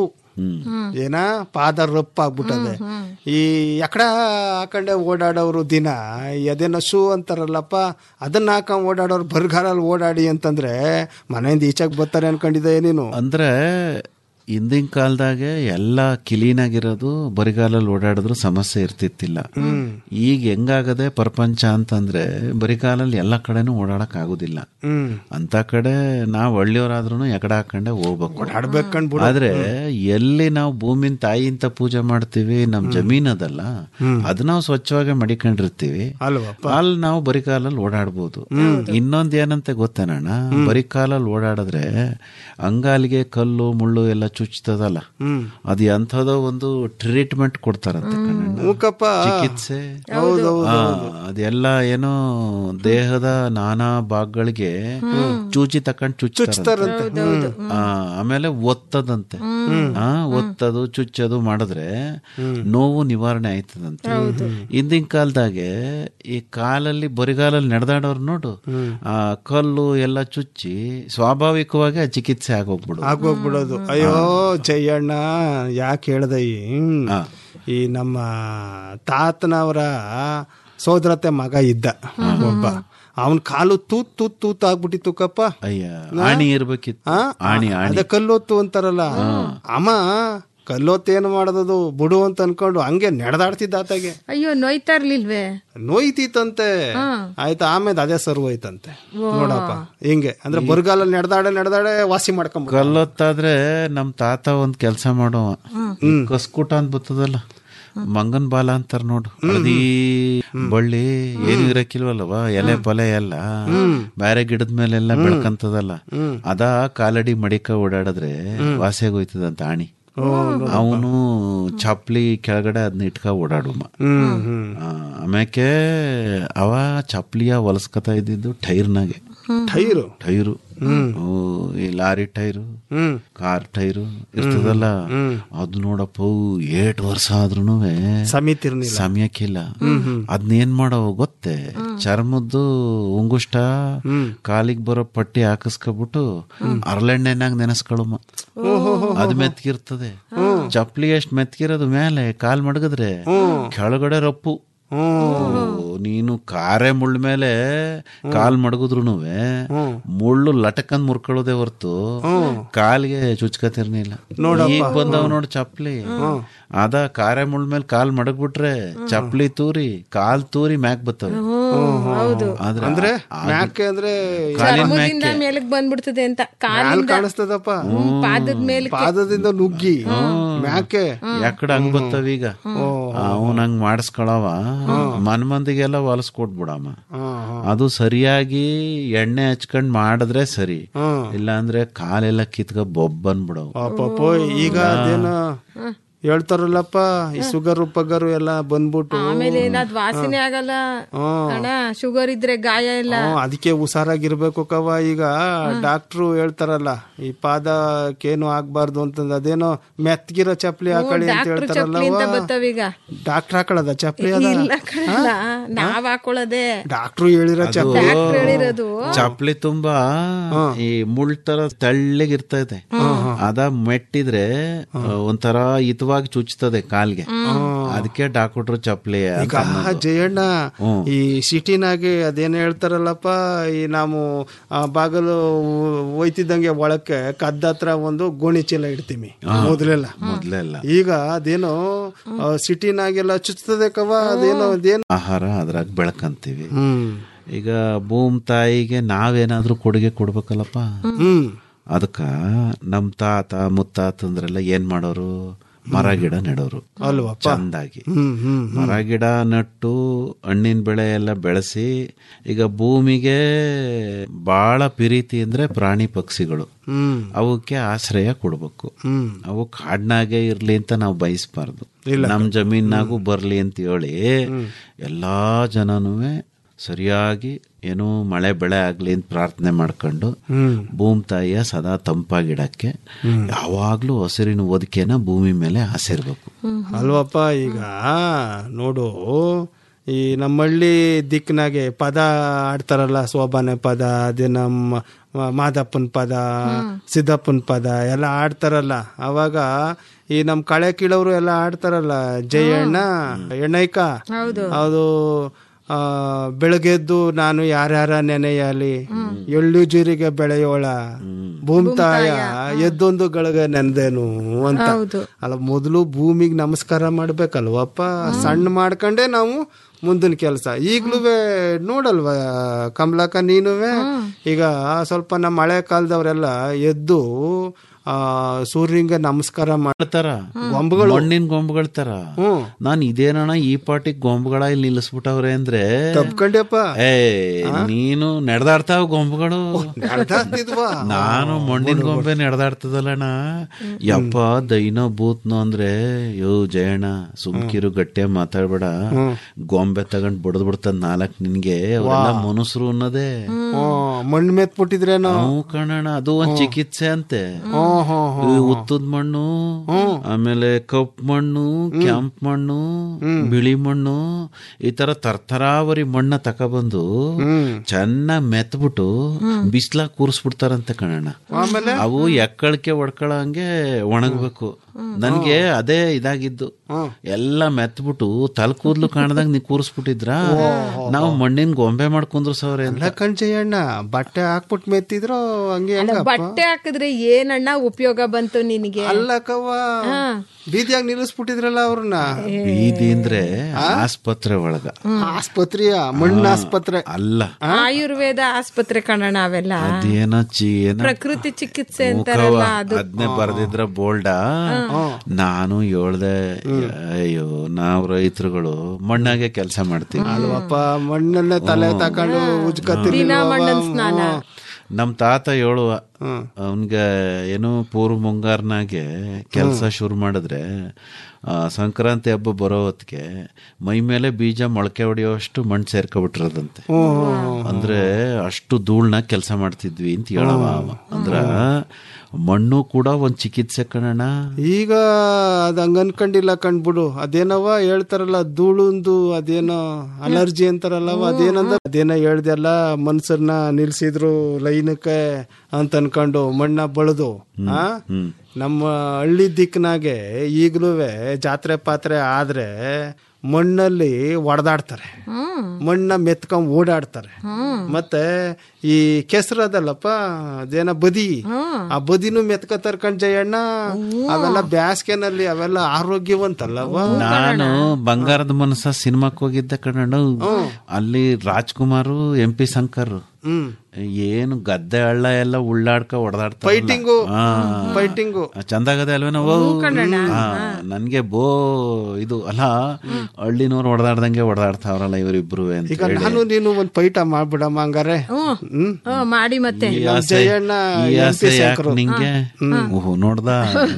ಏನ ಪಾದ ರಪ್ಪು ಆಗ್ಬಿಟ್ಟದೆ ಈ ಎಕಡ ಹಾಕೊಂಡೆ ಓಡಾಡೋರು ದಿನ ಅದೇನೋ ಶೂ ಅಂತಾರಲ್ಲಪ್ಪ ಅದನ್ನ ಹಾಕೊಂಡ್ ಓಡಾಡೋರು ಬರಗಾಲಲ್ಲಿ ಓಡಾಡಿ ಅಂತಂದ್ರೆ ಮನೆಯಿಂದ ಈಚೆಗೆ ಬರ್ತಾರೆ ಅನ್ಕೊಂಡಿದ್ದೆ ನೀನು ಅಂದ್ರೆ ಹಿಂದಿನ ಕಾಲದಾಗೆ ಎಲ್ಲ ಕ್ಲೀನ್ ಆಗಿರೋದು ಬರಿಗಾಲಲ್ಲಿ ಓಡಾಡಿದ್ರು ಸಮಸ್ಯೆ ಇರ್ತಿತ್ತಿಲ್ಲ ಈಗ ಹೆಂಗಾಗದೆ ಪ್ರಪಂಚ ಅಂತಂದ್ರೆ ಬರಿಗಾಲಲ್ಲಿ ಎಲ್ಲ ಕಡೆನೂ ಓಡಾಡಕ್ ಆಗುದಿಲ್ಲ ಹ್ಮ್ ಅಂತ ಕಡೆ ನಾವ್ ಹಳ್ಳಿಯವರಾದ್ರೂ ಎಕಡ ಹಾಕೊಂಡೆ ಹೋಗ್ಬೇಕು ಓಡಾಡ್ಬೇಕು ಕಣ್ಬಿಡು. ಆದ್ರೆ ಎಲ್ಲಿ ನಾವು ಭೂಮಿನ ತಾಯಿ ಅಂತ ಪೂಜೆ ಮಾಡ್ತೀವಿ ನಮ್ ಜಮೀನ್ ಅದಲ್ಲ ಅದ್ ನಾವು ಸ್ವಚ್ಛವಾಗಿ ಮಡಿಕೊಂಡಿರ್ತೀವಿ ಅಲ್ವಪ್ಪ ಅಲ್ಲಿ ನಾವು ಬರಿಕಾಲಲ್ಲಿ ಓಡಾಡ್ಬೋದು ಇನ್ನೊಂದ್ ಏನಂತ ಗೊತ್ತೇನಣ್ಣ ಬರಿಕಾಲಲ್ಲಿ ಓಡಾಡಿದ್ರೆ ಅಂಗಾಲಿಗೆ ಕಲ್ಲು ಮುಳ್ಳು ಎಲ್ಲ ಚುಚ್ತದಲ್ಲ ಹ್ಮ್ ಅದು ಎಂಥದೋ ಒಂದು ಟ್ರೀಟ್ಮೆಂಟ್ ಕೊಡ್ತಾರಂತೆ ಕಣಣ್ಣ. ಮೂಕಪ್ಪ ಚಿಕಿತ್ಸೆ ಹೌದು ಆ, ಅದೆಲ್ಲ ಏನೋ ದೇಹದ ನಾನಾ ಭಾಗಗಳಿಗೆ ಚೂಚಿ ತಕೊಂಡ್ ಚುಚ್ತಾರಂತೆ ಆ, ಆಮೇಲೆ ಒತ್ತದಂತೆ ಆ, ಒತ್ತದು ಚುಚ್ಚದು ಮಾಡಿದ್ರೆ ನೋವು ನಿವಾರಣೆ ಆಯ್ತದಂತೆ ಹಿಂದಿನ ಕಾಲದಾಗೆ ಈ ಕಾಲಲ್ಲಿ ಬರಿಗಾಲಲ್ಲಿ ನಡೆದಾಡೋರು ನೋಡು ಆ ಕಲ್ಲು ಎಲ್ಲ ಚುಚ್ಚಿ ಸ್ವಾಭಾವಿಕವಾಗಿ ಆ ಚಿಕಿತ್ಸೆ ಆಗೋಗ್ಬಿಡು ಆಗೋಗ್ಬಿಡೋದು ಅಯ್ಯೋ ಜಯಣ್ಣ ಯಾಕೆ ಹೇಳ್ದೆ ಈ ಹ್ಮ್. ಈ ನಮ್ಮ ತಾತನವರ ಸೋದರತೆ ಮಗ ಇದ್ದ ಒಬ್ಬ ಅವನ್ ಕಾಲು ತೂತ್ ತೂತ್ ತೂತ್ ಆಗ್ಬಿಟ್ಟಿತ್ತು ಕಪ್ಪ ಅಯ್ಯ ಆಣಿ ಇರ್ಬೇಕಿತ್ತು ಆ? ಆಣಿ ಆಣಿ ಅದೇ ಕಲ್ಲೊತ್ತು ಅಂತಾರಲ್ಲ ಅಮ್ಮ ಕಲ್ಲೊತ್ತು ಏನು ಮಾಡೋದದು ಬಿಡು ಅಂತ ಅನ್ಕೊಂಡು ಹಂಗೆ ನಡೆದಾಡ್ತಿದ್ದ ಆತಗೆ ಅಯ್ಯೋ ನೋಯ್ತಾ ಇರ್ಲಿಲ್ವೇ ನೋಯ್ತಿತ್ತಂತೆ ಆಯ್ತಾ ಆಮೇಲೆ ಅದೇ ಸರ್ವ್ ಹೋಯ್ತಂತೆ ನೋಡಪ್ಪ ಹಿಂಗೆ ಅಂದ್ರೆ ಬರಗಾಲಲ್ಲಿ ನಡೆದಾಡೆ ನಡೆದಾಡೆ ವಾಸಿ ಮಾಡ್ಕೊಂಬ ಕಲ್ಲೊತ್ತಾದ್ರೆ ನಮ್ ತಾತ ಒಂದ್ ಕೆಲ್ಸ ಮಾಡೋ ಕಸ್ಕೂಟ ಅಂತ ಬರ್ತದಲ್ಲ ಮಂಗನ್ ಬಾಲ ಅಂತಾರ ನೋಡು ಹಳದಿ ಬಳ್ಳಿ ಏನು ಇರಕ್ಕಿಲ್ವಲ್ಲವ ಎಲೆ ಪಲೆ ಎಲ್ಲ ಬ್ಯಾರೆ ಗಿಡದ ಮೇಲೆಲ್ಲ ಬೆಳ್ಕಂತದಲ್ಲ ಅದ ಕಾಲಡಿ ಮಡಿಕ ಓಡಾಡಿದ್ರೆ ವಾಸಿಯಾಗೋಯ್ತದಂತ ಆಣಿ ಅವನು ಚಪ್ಲಿ ಕೆಳಗಡೆ ಅದನ್ನ ಇಟ್ಕ ಓಡಾಡುಮ ಹ್ಮ್ ಹ್ಮ್ ಆ, ಆಮ್ಯಾಕೆ ಅವ ಚಪ್ಲಿಯ ಹೊಲಸ್ಕತ ಇದ್ದಿದ್ದು ಟೈರ್ನಾಗೆ ಟೈರು ಟೈರು ಓ, ಈ ಲಾರಿ ಟೈರು ಹ್ಮ್ ಕಾರ್ ಟೈರು ಇರ್ತದಲ್ಲ ಅದು ನೋಡಪ್ಪ ಅವು ಏಟ್ ವರ್ಷ ಆದ್ರೂ ಸಮಿತಿರ್ನಿಲ್ಲ ಸಮಯಕ್ಕಿಲ್ಲ ಅದನ್ನೇನ್ ಮಾಡವ ಗೊತ್ತೇ ಚರ್ಮದ್ದು ಉಂಗುಷ್ಟ ಕಾಲಿಗೆ ಬರೋ ಪಟ್ಟಿ ಹಾಕಿಸ್ಕೊಬಿಟ್ಟು ಅರಳೆಣ್ಣೆನಾಗ ನೆನೆಸ್ಕೊಳಮ್ಮ ಅದು ಮೆತ್ಗಿರ್ತದೆ ಚಪ್ಲಿ ಎಷ್ಟ್ ಮೆತ್ಗಿರೋದು ಮೇಲೆ ಕಾಲ್ ಮಡಗಿದ್ರೆ ಕೆಳಗಡೆ ರಪ್ಪು ಓ, ನೀನು ಕಾರೆ ಮುಳ್ಳ ಮೇಲೆ ಕಾಲ್ ಮಡಗಿದ್ರು ಮುಳ್ಳು ಲಟಕಂದ್ ಮುರ್ಕೊಳ್ಳೋದೇ ಹೊರ್ತು ಕಾಲ್ಗೆ ಚುಚ್ಕತಿರ್ನಿಲ್ಲ ಈಗ ಬಂದವ ನೋಡ್ ಚಪ್ಲಿ ಅದ ಕಾರೆ ಮುಳ್ಳ ಮೇಲೆ ಕಾಲ್ ಮಡಗ್ಬಿಟ್ರೆ ಚಪ್ಲಿ ತೂರಿ ಕಾಲ್ ತೂರಿ ಮ್ಯಾಕ್ ಬರ್ತವೆ ಹೌದು ಆದ್ರೆ ಅಂದ್ರೆ ಆ- ಮ್ಯಾಕೆ ಅಂದ್ರೆ ಕಾಲಿನ ಚರ್ಮದಿಂದ ಮ್ಯಾಕೆ ಮೇಲಕ್ ಬಂದ್ಬಿಡ್ತದೆ ಅಂತ ಮ್ಯಾಲ್ ಕಾಲಿಂದ ಕಾಣಿಸ್ತದಪ್ಪ ಹ್ಮ್, ಪಾದದ ಮೇಲೆ ಪಾದದಿಂದ ನುಗ್ಗಿ ಮ್ಯಾಕೆ ಯಾಕಡೆ ಹಂಗ್ ಬರ್ತವೀಗ ಅವನ್ ಹಂಗ್ ಮಾಡಿಸ್ಕೊಳವ ಮನ್ ಮಂದಿಗೆಲ್ಲ ಹೊಲಸ್ಕೊಟ್ಬಿಡಮ್ಮ ಅದು ಸರಿಯಾಗಿ ಎಣ್ಣೆ ಹಚ್ಕೊಂಡ್ ಮಾಡಿದ್ರೆ ಸರಿ ಇಲ್ಲ ಅಂದ್ರೆ ಕಾಲೆಲ್ಲ ಕಿತ್ಕ ಬೊಬ್ಬನ್ಬಿಡವು ಪಾಪ ಈಗ ಅದೇನೋ ಹೇಳ್ತಾರಲ್ಲಪ್ಪ ಈ ಶುಗರ್ ಪಗರು ಎಲ್ಲ ಬಂದ್ಬಿಟ್ಟು ಆಮೇಲೆ ಏನಾದ್ ವಾಸನೆ ಆಗಲ್ಲ ಅಣ್ಣ ಶುಗರ್ ಇದ್ರೆ ಗಾಯ ಇಲ್ಲ ಹ್ಮ್, ಅದಕ್ಕೆ ಹುಷಾರಾಗಿರ್ಬೇಕು ಕವ ಈಗ ಡಾಕ್ಟ್ರು ಹೇಳ್ತಾರಲ್ಲ ಈ ಪಾದಕ್ಕೇನು ಆಗ್ಬಾರ್ದು ಅಂತಂದ್ ಅದೇನೋ ಮೆತ್ಗಿರೋ ಚಪ್ಲಿ ಹಾಕೊಳ್ಳಿ ಅಂತ ಡಾಕ್ಟರ್ ಹೇಳ್ತಾರಲ್ಲ ಚಪ್ಲಿ ಅಂತ ಬರ್ತಾವೀಗ ಡಾಕ್ಟರ್ ಹಾಕೊಳ್ಳದ ಚಪ್ಲಿ ಅದ ಇಲ್ಲ ಕಣಲ್ಲ ನಾವ್ ಹಾಕೊಳ್ಳೋದೆ ಡಾಕ್ಟ್ರು ಹೇಳಿರೋ ಚಪ್ಲಿ ಡಾಕ್ಟರ್ ಹೇಳಿರೋದು ಚಪ್ಲಿ ತುಂಬಾ ಈ ಮುಳ್ ತರ ತೆಳ್ಳಗಿರ್ತೈತೆ ಅದ ಮೆಟ್ಟಿದ್ರೆ ಒಂಥರ ಇತ್ವ ಹಿತವಾಗಿ ಚುಚ್ತದೆ ಕಾಲ್ಗೆ ಅದಕ್ಕೆ ಡಾಕ್ಟ್ರು ಚಪ್ಪಲಿ ಅಂತ ಈಗ ಅನ್ನೋದು. ಜಯಣ್ಣ ಹ್ಮ್. ಈ ಸಿಟಿನಾಗೆ ಅದೇನ್ ಹೇಳ್ತಾರಲ್ಲಪ್ಪ ಈ ನಾವು ಆ ಬಾಗಲು ಹೋಯ್ತಿದ್ದಂಗೆ ಒಳಕ್ಕೆ ಕದ್ದ ಹತ್ರ ಒಂದು ಗೋಣಿ ಚೀಲ ಇಡ್ತೀವಿ ಮೊದಲೆಲ್ಲ ಮೊದ್ಲೆಲ್ಲ ಈಗ ಅದೇನೋ ಆ, ಸಿಟಿನಾಗೆಲ್ಲ ಚುಚ್ತದೆ ಕವ ಅದೇನೋ ಅದೇನೋ ಆಹಾರ ಅದ್ರಾಗ ಬೆಳಕಂತೀವಿ ಹ್ಮ್ ಈಗ ಭೂಮ್ ತಾಯಿಗೆ ನಾವೇನಾದ್ರೂ ಕೊಡುಗೆ ಕೊಡ್ಬೇಕಲ್ಲಪ್ಪ ಹ್ಮ್ ಅದಕ್ಕ ನಮ್ ತಾತ ಮುತ್ತಾತಂದ್ರೆಲ್ಲ ಏನ್ ಮಾಡೋರು ಮರ ಗಿಡ ನೆಡೋರು ಅಲ್ವಪ್ಪ? ಚಂದಾಗಿ ಹ್ಮ್ ಹ್ಮ್ ಮರ ಗಿಡ ನಟ್ಟು ಹಣ್ಣಿನ ಬೆಳೆ ಎಲ್ಲ ಬೆಳೆಸಿ ಈಗ ಭೂಮಿಗೆ ಬಹಳ ಪ್ರೀತಿ ಅಂದ್ರೆ ಪ್ರಾಣಿ ಪಕ್ಷಿಗಳು ಹ್ಮ್ ಅವಕ್ಕೆ ಆಶ್ರಯ ಕೊಡ್ಬೇಕು ಹ್ಮ್ ಅವು ಕಾಡ್ನಾಗೆ ಇರ್ಲಿ ಅಂತ ನಾವು ಬಯಸ್ಬಾರ್ದು ನಮ್ ಜಮೀನಾಗೂ ಬರ್ಲಿ ಅಂತ ಹೇಳಿ ಎಲ್ಲಾ ಜನನೂ ಸರಿಯಾಗಿ ಏನು ಮಳೆ ಬೆಳೆ ಆಗ್ಲಿ ಅಂತ ಪ್ರಾರ್ಥನೆ ಮಾಡ್ಕೊಂಡು ಹ್ಮ್ ಭೂಮಿ ತಾಯಿಯ ಸದಾ ತಂಪಾಗಿಡಕ್ಕೆ ಯಾವಾಗ್ಲೂ ಹಸಿರಿನ ಒದಕೆನ ಭೂಮಿ ಮೇಲೆ ಹಾಸಿರ್ಬೇಕು ಅಲ್ವಪ್ಪ ಈಗ ನೋಡು ಈ ನಮ್ಮಳ್ಳಿ ದಿಕ್ಕಿನಾಗೆ ಪದ ಆಡ್ತಾರಲ್ಲ ಸೋಬಾನೆ ಪದ ಅದೇ ನಮ್ಮ ಮ- ಮಾದಪ್ಪನ ಪದ ಸಿದ್ದಪ್ಪನ ಪದ ಎಲ್ಲ ಆಡ್ತಾರಲ್ಲ ಅವಾಗ ಈ ನಮ್ ಕಳೆ ಕೀಳವ್ರು ಎಲ್ಲ ಆಡ್ತಾರಲ್ಲ ಜಯಣ್ಣ ಎಣ್ಣೈಕ ಅದು ಆ ಬೆಳಗ್ಗೆದ್ದು ನಾನು ಯಾರ್ಯಾರ ನೆನೆಯಲಿ ಎಳ್ಳು ಜೀರಿಗೆ ಬೆಳೆಯೋಳ ಭೂಮಿ ತಾಯ ಎದ್ದೊಂದು ಗಳಿಗೆ ನೆನ್ದೇನು ಅಂತ ಅಲ್ಲ ಮೊದಲು ಭೂಮಿಗೆ ನಮಸ್ಕಾರ ಮಾಡ್ಬೇಕಲ್ವಪ್ಪ ಸಣ್ಣ ಮಾಡ್ಕೊಂಡೆ ನಾವು ಮುಂದಿನ ಕೆಲಸ ಈಗ್ಲೂ ನೋಡಲ್ವ ಕಮಲಕ್ಕ ನೀನುವೆ ಈಗ ಸ್ವಲ್ಪ ನಮ್ಮ ಹಳೆ ಕಾಲದವರೆಲ್ಲ ಎದ್ದು ಆ ಸೂರ್ಯಂಗೆ ನಮಸ್ಕಾರ ಮಾಡ್ತಾರ ಗೊಂಬುಗಳು ಮಣ್ಣಿನ ಗೊಂಬುಗಳ ತರ ಹ್ಮ್ ನಾನ್ ಇದೇನಣ್ಣ ಈ ಪಾಟಿಗೆ ಗೊಂಬುಗಳ ಇಲ್ಲಿ ನಿಲ್ಲಿಸ್ಬಿಟ್ಟವ್ರೆ ಅಂದ್ರೆ ತಪ್ಕೊಂಡ್ಯಪ್ಪ ಏ ನೀನು ನಡೆದಾಡ್ತಾವ ಗೊಂಬುಗಳು ನಡ್ದಾಡ್ತಿದ್ವಾ? ನಾನು ಮಣ್ಣಿನ ಗೊಂಬೆ ನಡೆದಾಡ್ತದಲ್ಲಣ್ಣ ಯಪ್ಪ ದೈನೋ ಭೂತ್ನೋ ಅಂದ್ರೆ ಯೋ ಜಯಣ್ಣ ಸುಮ್ಕಿರು ಗಟ್ಟೆ ಮಾತಾಡ್ಬೇಡ ಗೊಂಬೆ ತಗೊಂಡ್ ಬಡದ್ ಬಿಡ್ತದ ನಾಲ್ಕ್ ನಿನ್ಗೆ ಅವರೆಲ್ಲ ಮನುಷ್ಯರು ಅನ್ನೋದೇ ಮಣ್ಣು ಮೆತ್ಬಿಟ್ಟಿದ್ರೇನೋ ಹ್ಞೂ ಕಣಣ್ಣ ಅದು ಒಂದ್ ಚಿಕಿತ್ಸೆ ಅಂತೆ ಈ ಉತ್ತದ ಮಣ್ಣು ಆಮೇಲೆ ಕಪ್ಪು ಮಣ್ಣು ಕೆಂಪ್ ಮಣ್ಣು ಬಿಳಿ ಮಣ್ಣು ಈ ತರ ತರ್ತರಾವರಿ ಮಣ್ಣ ತಕೊಬಂದು ಚೆನ್ನಾಗ್ ಮೆತ್ಬಿಟ್ಟು ಬಿಸ್ಲಾಗ್ ಕೂರಿಸ್ಬಿಡ್ತಾರಂತೆ ಕಣಣ್ಣ ಆಮೇಲೆ ಅವು ಎಕ್ಕಳಕ್ಕೆ ಒಡ್ಕೊಳಂಗೆ ಒಣಗ್ಬೇಕು ನನ್ಗೆ ಅದೇ ಇದಾಗಿದ್ದು ಎಲ್ಲ ಮೆತ್ಬಿಟ್ಟು ತಲೆ ಕೂದ್ಲು ಕಾಣ್ದಂಗ್ ನೀ ಕೂರಿಸ್ಬಿಟ್ಟಿದ್ರ ನಾವು ಮಣ್ಣಿನ ಗೊಂಬೆ ಮಾಡ್ಕೊಂಡ್ರು ಸವ್ರೆ ಅಂತ ಎಲ್ಲ ಕಣ್ಜಯ್ಯಣ್ಣ ಬಟ್ಟೆ ಹಾಕ್ಬಿಟ್ಟು ಮೆತ್ತಿದ್ರು ಹಂಗೆ ಹೆಂಗಪ್ಪ? ಬಟ್ಟೆ ಹಾಕಿದ್ರೆ ಏನಣ್ಣ ಉಪಯೋಗ ಬಂತು ನಿನಗೆ ಅಲ್ಲಕ್ಕವ್ವ ಬೀದಿಯಾಗ ನಿಲ್ಲಿಸ್ಬಿಟ್ಟಿದ್ರಲ್ಲ ಅವ್ರನ್ನ ಬೀದಿ ಅಂದ್ರೆ ಆಸ್ಪತ್ರೆ ಒಳಗ ಆಸ್ಪತ್ರೆಯ ಮಣ್ಣು ಆಸ್ಪತ್ರೆ ಅಲ್ಲ ಆಯುರ್ವೇದ ಆಸ್ಪತ್ರೆ ಕಣಣ್ಣ ಅವೆಲ್ಲ ಅದೇನೋ ಚಿ ಏನೋ ಪ್ರಕೃತಿ ಚಿಕಿತ್ಸೆ ಮುಖವ ಅಂತಾರಲ್ಲ ಅದು ಅದ್ನೇ ಬರ್ದಿದ್ರ ಬೋಲ್ಡ ನಾನು ಹೇಳ್ದೆ ಅಯ್ಯೋ ನಾವ್ ರೈತರುಗಳು ಮಣ್ಣಾಗೆ ಕೆಲಸ ಮಾಡ್ತೀವಿ ಅಲ್ವಪ್ಪ ಮಣ್ಣನ್ನೇ ತಲೆ ತಕೊಂಡು ಉಜ್ಕತ್ತೀರಿ ದಿನ ಮಣ್ಣನ್ ಸ್ನಾನ ನಮ್ ತಾತ ಹೇಳುವ ಅವನ್ಗೆ ಏನು ಪೂರ್ವ ಮುಂಗಾರ್ನಾಗೆ ಕೆಲಸ ಶುರು ಮಾಡಿದ್ರೆ ಆ, ಸಂಕ್ರಾಂತಿ ಹಬ್ಬ ಬರೋ ಹೊತ್ತಿಗೆ ಮೈ ಮೇಲೆ ಬೀಜ ಮೊಳಕೆ ಹೊಡೆಯೋಷ್ಟು ಮಣ್ಣು ಸೇರ್ಕೊಬಿಟ್ಟಿರೋದಂತೆ ಅಂದ್ರೆ ಅಷ್ಟು ಧೂಳ್ನ ಕೆಲಸ ಮಾಡ್ತಿದ್ವಿ ಅಂತ ಹೇಳವ ಅವ. ಅಂದ್ರ ಮಣ್ಣು ಕೂಡ ಒಂದ್ ಚಿಕಿತ್ಸೆ ಕಣಣ್ಣ ಈಗ ಅದ್ ಹಂಗ ಅನ್ಕೊಂಡಿಲ್ಲ ಕಂಡ್ಬಿಡು ಅದೇನವ ಹೇಳ್ತಾರಲ್ಲ ಧೂಳುಂದು ಅದೇನೋ ಅಲರ್ಜಿ ಅಂತಾರಲ್ಲವ ಅದೇನಂದ ಅದೇನೋ ಹೇಳ್ದೆಲ್ಲ ಮನ್ಸರ್ನ ನಿಲ್ಸಿದ್ರು ಲೈನಕ್ಕೆ ಅಂತ ಅನ್ಕೊಂಡು ಮಣ್ಣ ಬಳದು ಆ ನಮ್ಮ ಹಳ್ಳಿ ದಿಕ್ಕಿನಾಗೆ ಈಗ್ಲೂ ಜಾತ್ರೆ ಪಾತ್ರೆ ಆದ್ರೆ ಮಣ್ಣಲ್ಲಿ ಒಡೆದಾಡ್ತಾರೆ ಮಣ್ಣ ಮೆತ್ಕೊಂಡ್ ಓಡಾಡ್ತಾರೆ ಮತ್ತೆ ಈ ಕೆಸರು ಅದಲ್ಲಪ್ಪ ಅದೇನ ಬದಿ ಆ ಬದಿನೂ ಮೆತ್ಕ ತರ್ಕೊಂಡ್ ಜಯಣ್ಣ ಅವೆಲ್ಲ ಬ್ಯಾಸ್ಗೆನಲ್ಲಿ ಅವೆಲ್ಲ ಆರೋಗ್ಯವಂತಲ್ಲವ ನಾನು ಬಂಗಾರದ ಮನಸ್ಸ ಸಿನಿಮಾಕ್ ಹೋಗಿದ್ದೆ ಕಣಣ್ಣ ಅಲ್ಲಿ ರಾಜ್ಕುಮಾರು ಎಂ ಪಿ ಶಂಕರ್ ಹ್ಮ್ ಏನು ಗದ್ದೆ ಹಳ್ಳ ಎಲ್ಲ ಉಳ್ಳಾಡ್ಕ ಹೊಡೆದಾಡ್ತಾರೆ ಫೈಟಿಂಗು ಫೈಟಿಂಗು ಚಂದಾಗದೆ ಅಲ್ವೇ ನಾವು ನನ್ಗೆ ಬೋ ಇದು ಅಲ್ಲ ಹಳ್ಳಿನವ್ರು ಹೊಡೆದಾಡ್ದಂಗೆ ಹೊಡೆದಾಡ್ತಾವ್ರಲ್ಲ ಇವರಿಬ್ರು ಅಂತ ಈಗ ಹೇಳಿ ನಾನು ನೀನು ಒಂದ್ ಪೈಟ ಮಾಡ್ಬಿಡಮ್ಮ ಹಂಗಾರೆ ಹ್ಮ್ ಹ್ಮ್, ಮಾಡಿ ಮತ್ತೆ ಈ ನಮ್ ಆಸೆ- ಜಯಣ್ಣ ಈ ಎಂ ಆಸೆ ಪಿ ಯಾಕ್ ಶಂಕರು. ನಿಂಗೆ ಓಹೋ ನೋಡ್ದ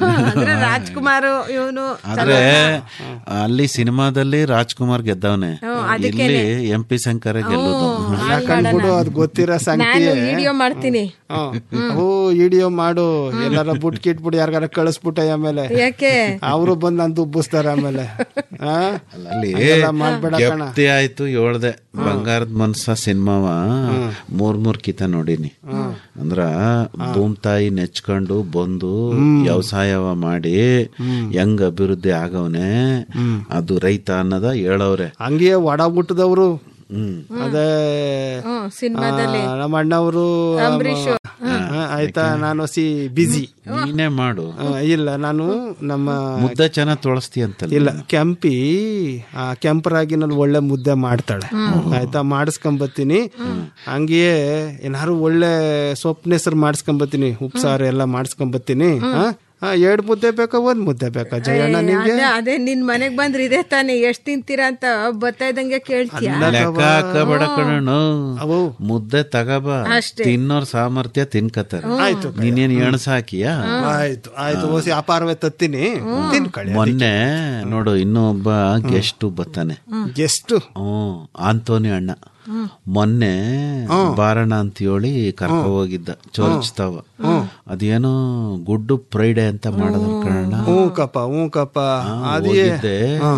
ಅಂದ್ರೆ ರಾಜ್ಕುಮಾರ್ ಇವನು ಆದ್ರೆ ಅಲ್ಲಿ ಸಿನಿಮಾದಲ್ಲಿ ರಾಜ್ಕುಮಾರ್ ಗೆದ್ದವನೆ ಅದಕ್ಕೇನೆ. ಇಲ್ಲಿ ಎಂ ಪಿ ಶಂಕರ ಗೆಲ್ಲೋದು ಕಂಡ್ಬಿಡು ಅದ್ ಗೊತ್ತಿರೋ ನಾನು ಸಂಗತಿ ವಿಡಿಯೋ ಮಾಡ್ತೀನಿ ಓ ವಿಡಿಯೋ ಮಾಡು ಎಲ್ಲಾರ ಬುಟ್ ಕಿಟ್ಬಿಟ್ಟು ಯಾರಿಗಾರ ಕಳಿಸ್ಬಿಟ್ಟೆ ಆಮೇಲೆ ಯಾಕೆ ಅವರು ಬಂದ್ ನನ್ ದುಬ್ಬಿಸ್ತಾರ ಆಮೇಲೆ ಆ? ಅಲ್ಲಿ ಹಂಗೆಲ್ಲ ಮಾಡ್ಬೇಡ ಕಣ ಗೆಪ್ತಿ ಆಯ್ತು ಹೇಳ್ದೆ ಬಂಗಾರದ ಮನ್ಸ ಸಿನಿಮಾವ ಮೂರ್ ಮೂರ್ ಕಿತ ನೋಡಿನಿ ಅಂದ್ರ ಭೂಮ್ ತಾಯಿ ನೆಚ್ಕೊಂಡು ಬಂದು ವ್ಯವಸಾಯವ ಮಾಡಿ ಹೆಂಗ್ ಅಭಿವೃದ್ಧಿ ಆಗವನೆ ಅದು ರೈತ ಅನ್ನೋದ ಹೇಳವ್ರೆ ಹಂಗೆ ಒಡ ಬಿಟ್ಟದವ್ರು ಹ್ಮ್ ಅದೇ ಹ್ಮ್ ಸಿನಿಮಾದಲ್ಲಿ ಆ, ನಮ್ಮ ಅಣ್ಣವರು ಅಂಬರೀಷ್. ಆಯ್ತಾ ನಾನು ಸಿ ಬಿಜಿ ನೀನೇ ಮಾಡು ಇಲ್ಲ ನಾನು ನಮ್ಮ ಮುದ್ದೆ ಚೆನ್ನಾಗ್ ತೊಳಸ್ತಿ ಅಂತಲ್ಲ ಇಲ್ಲ ಕೆಂಪಿ ಆ ಕೆಂಪರಾಗಿನಲ್ಲಿ ಒಳ್ಳೆ ಮುದ್ದೆ ಮಾಡ್ತಾಳೆ ಆಯ್ತಾ ಮಾಡಿಸ್ಕೊಂಬತ್ತೀನಿ ಹಂಗೆಯೇ ಏನಾರು ಒಳ್ಳೆ ಸೊಪ್ಪಿನ ಹೆಸರು ಮಾಡಿಸ್ಕೊಂಬತ್ತೀನಿ ಉಪ್ಸಾರು ಎಲ್ಲ ಮಾಡಿಸ್ಕೊಂಬತ್ತೀನಿ ಎರಡ್ ಮುದ್ದೆ ಬೇಕಾ ಒಂದ್ ಮುದ್ದೆ ಬೇಕಾ ಜಯಣ್ಣ ನಿಂಗೆ ಅದೇ ಅದೇ ನಿನ್ ಮನೆಗ್ ಬಂದ್ರೆ ಇದೇ ತಾನೇ ಎಷ್ಟ್ ತಿಂತೀರಾ ಅಂತ ಬರ್ತಾ ಇದ್ದಂಗೆ ಕೇಳ್ತೀಯ ಲೆಕ್ಕ ಹಾಕಬೇಡ ಕಣಣ್ಣ ಮುದ್ದೆ ತಗಬ ಅಷ್ಟೇ. ತಿನ್ನೋರ್ ಸಾಮರ್ಥ್ಯ ತಿನ್ಕತಾರ ನೀನೇನ್ ಎಣಸ ಹಾಕಿಯಾ ಆಯ್ತು ಆಯ್ತು ಓಸಿ ಅಪಾರವೇ ತತ್ತೀನಿ ತಿನ್ಕಳಿ ಮೊನ್ನೆ ನೋಡು ಇನ್ನೊಬ್ಬ ಗೆಸ್ಟ್ ಬತ್ತಾನೆ ಗೆಸ್ಟ್ ಹ್ಮ್ ಆಂತೋನಿ ಅಣ್ಣ ಮೊನ್ನೆ ಬಾರಣ ಅಂತ ಹೇಳಿ ಕರ್ಕ ಹೋಗಿದ್ದ ಚೋರ್ಚ್ತಾವ ಅದೇನೋ ಗುಡ್ಡು ಫ್ರೈಡೆ ಅಂತ ಮಾಡಿದ್ರ ಕಣ ಹ್ಞೂ ಕಪ್ಪ ಹ್ಞೂ ಕಪ್ಪ ಅದೇ ಹೋಗಿದ್ದೆ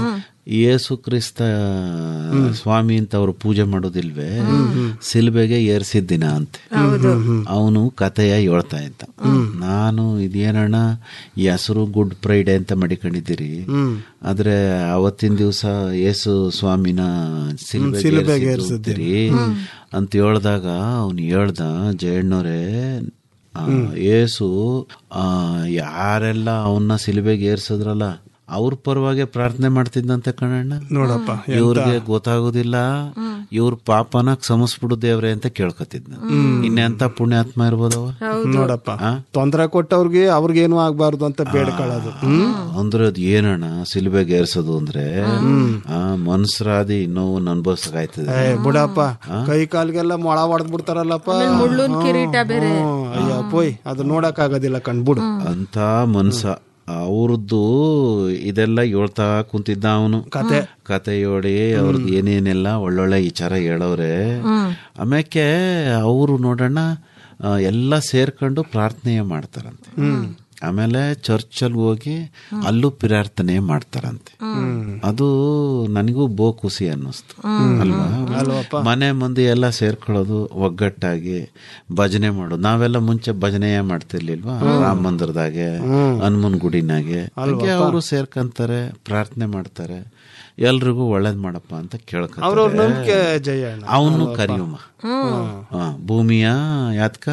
ಯೇಸು ಕ್ರಿಸ್ತ ಸ್ವಾಮಿ ಅಂತ ಅವ್ರು ಪೂಜೆ ಮಾಡೋದಿಲ್ವೇ ಸಿಲ್ಬೆಗೆ ಏರ್ಸಿದ ದಿನ ಅಂತೆ ಅವನು ಕಥೆಯ ಹೇಳ್ತಾ ಇದ್ದ ನಾನು ಇದೇನಣ್ಣ ಈ ಹೆಸರು ಗುಡ್ ಫ್ರೈಡೆ ಅಂತ ಮಡಿಕೊಂಡಿದ್ದೀರಿ ಆದ್ರೆ ಅವತ್ತಿನ ದಿವಸ ಯೇಸು ಸ್ವಾಮಿನ ಸಿಲ್ಬೆಗೆ ಸಿಲುಬೆಗೆ ಏರ್ಸಿದ್ದೀರಿ ಅಂತ ಹೇಳ್ದಾಗ ಅವನು ಹೇಳ್ದ ಜಯಣ್ಣವ್ರೆ ಆ, ಯೇಸು ಆ, ಯಾರೆಲ್ಲ ಅವನ್ನ ಸಿಲುಬೆಗೆ ಏರ್ಸಿದ್ರಲ್ಲ ಅವ್ರ ಪರವಾಗಿ ಪ್ರಾರ್ಥನೆ ಮಾಡ್ತಿದ್ದಂತೆ ಕಣಣ್ಣ ನೋಡಪ್ಪ ಇವ್ರಿಗೆ ಗೊತ್ತಾಗೋದಿಲ್ಲ ಇವ್ರ ಪಾಪನ ಕ್ಷಮಿಸ್ಬಿಡು ದೇವ್ರೆ ಅಂತ ಕೇಳ್ಕೊತಿದ್ನ ಇನ್ನೆಂತ ಪುಣ್ಯಾತ್ಮ ಇರ್ಬೋದವ ನೋಡಪ್ಪ ತೊಂದರೆ ಕೊಟ್ಟವ್ರಿಗೆ ಅವ್ರಿಗೇನು ಆಗ್ಬಾರ್ದು ಅಂತ ಬೇಡ್ಕೊಳ್ಳೋದು ಅಂದ್ರೆ ಅದ್ ಏನಣ್ಣ ಸಿಲುಬೆಗೆ ಏರ್ಸೋದು ಅಂದ್ರೆ ಆ ಮನ್ಸರಾದಿ ನೋವು ಅನ್ಭವಿಸಕಾಯ್ತದೆ ಏ ಬಿಡಪ್ಪ ಕೈ ಕಾಲ್ಗೆಲ್ಲ ಮೊಳ ಹೊಡೆದ್ ಬಿಡ್ತಾರಲ್ಲಪ್ಪ ಮುಳ್ಳುನ್ ಕಿರೀಟ ಬೇರೆ ಹ್ಮ್, ಅಯ್ಯೋ ಪೋಯ್ ಅದು ನೋಡಕ್ ಆಗೋದಿಲ್ಲ ಕಣ್ಬಿಡು ಅಂತ ಮನ್ಸ ಅವ್ರದ್ದು ಇದೆಲ್ಲ ಹೇಳ್ತಾ ಕುಂತಿದ್ದ ಅವನು ಕತೆ ಕತೆ ಹೇಳಿ ಅವ್ರದ್ದು ಏನೇನೆಲ್ಲ ಒಳ್ಳೊಳ್ಳೆ ವಿಚಾರ ಹೇಳವ್ರೆ ಆಮ್ಯಾಕೆ ಅವರು ನೋಡೋಣ ಆ, ಎಲ್ಲ ಸೇರ್ಕೊಂಡು ಪ್ರಾರ್ಥನೆ ಮಾಡ್ತಾರಂತೆ ಆಮೇಲೆ ಚರ್ಚಲ್ಲಿ ಹೋಗಿ ಅಲ್ಲೂ ಪ್ರಾರ್ಥನೆ ಮಾಡ್ತಾರಂತೆ ಅದು ನನಗೂ ಬೋ ಖುಷಿ ಅನ್ನಿಸ್ತು ಅಲ್ವಾ ಮನೆ ಮಂದಿ ಎಲ್ಲ ಸೇರ್ಕೊಳ್ಳೋದು ಒಗ್ಗಟ್ಟಾಗಿ ಭಜನೆ ಮಾಡೋದು ನಾವೆಲ್ಲ ಮುಂಚೆ ಭಜನೆ ಮಾಡ್ತಿರ್ಲಿಲ್ವಾ ರಾಮ ಮಂದಿರದಾಗೆ ಹನುಮನ್ ಗುಡಿನಾಗೆ ಹಂಗೆ ಅವರು ಸೇರ್ಕಂತಾರೆ ಪ್ರಾರ್ಥನೆ ಮಾಡ್ತಾರೆ ಎಲ್ರಿಗೂ ಒಳ್ಳೇದ್ ಮಾಡಪ್ಪ ಅಂತ ಅವ್ರವ್ರ ಕೇಳ್ಕೊಂತಾರೆ ನಂಬಿಕೆ ಜಯಣ್ಣ ಅವನು ಕರಿಯುಮ ಆ, ಭೂಮಿಯ ಯಾತ್ಕ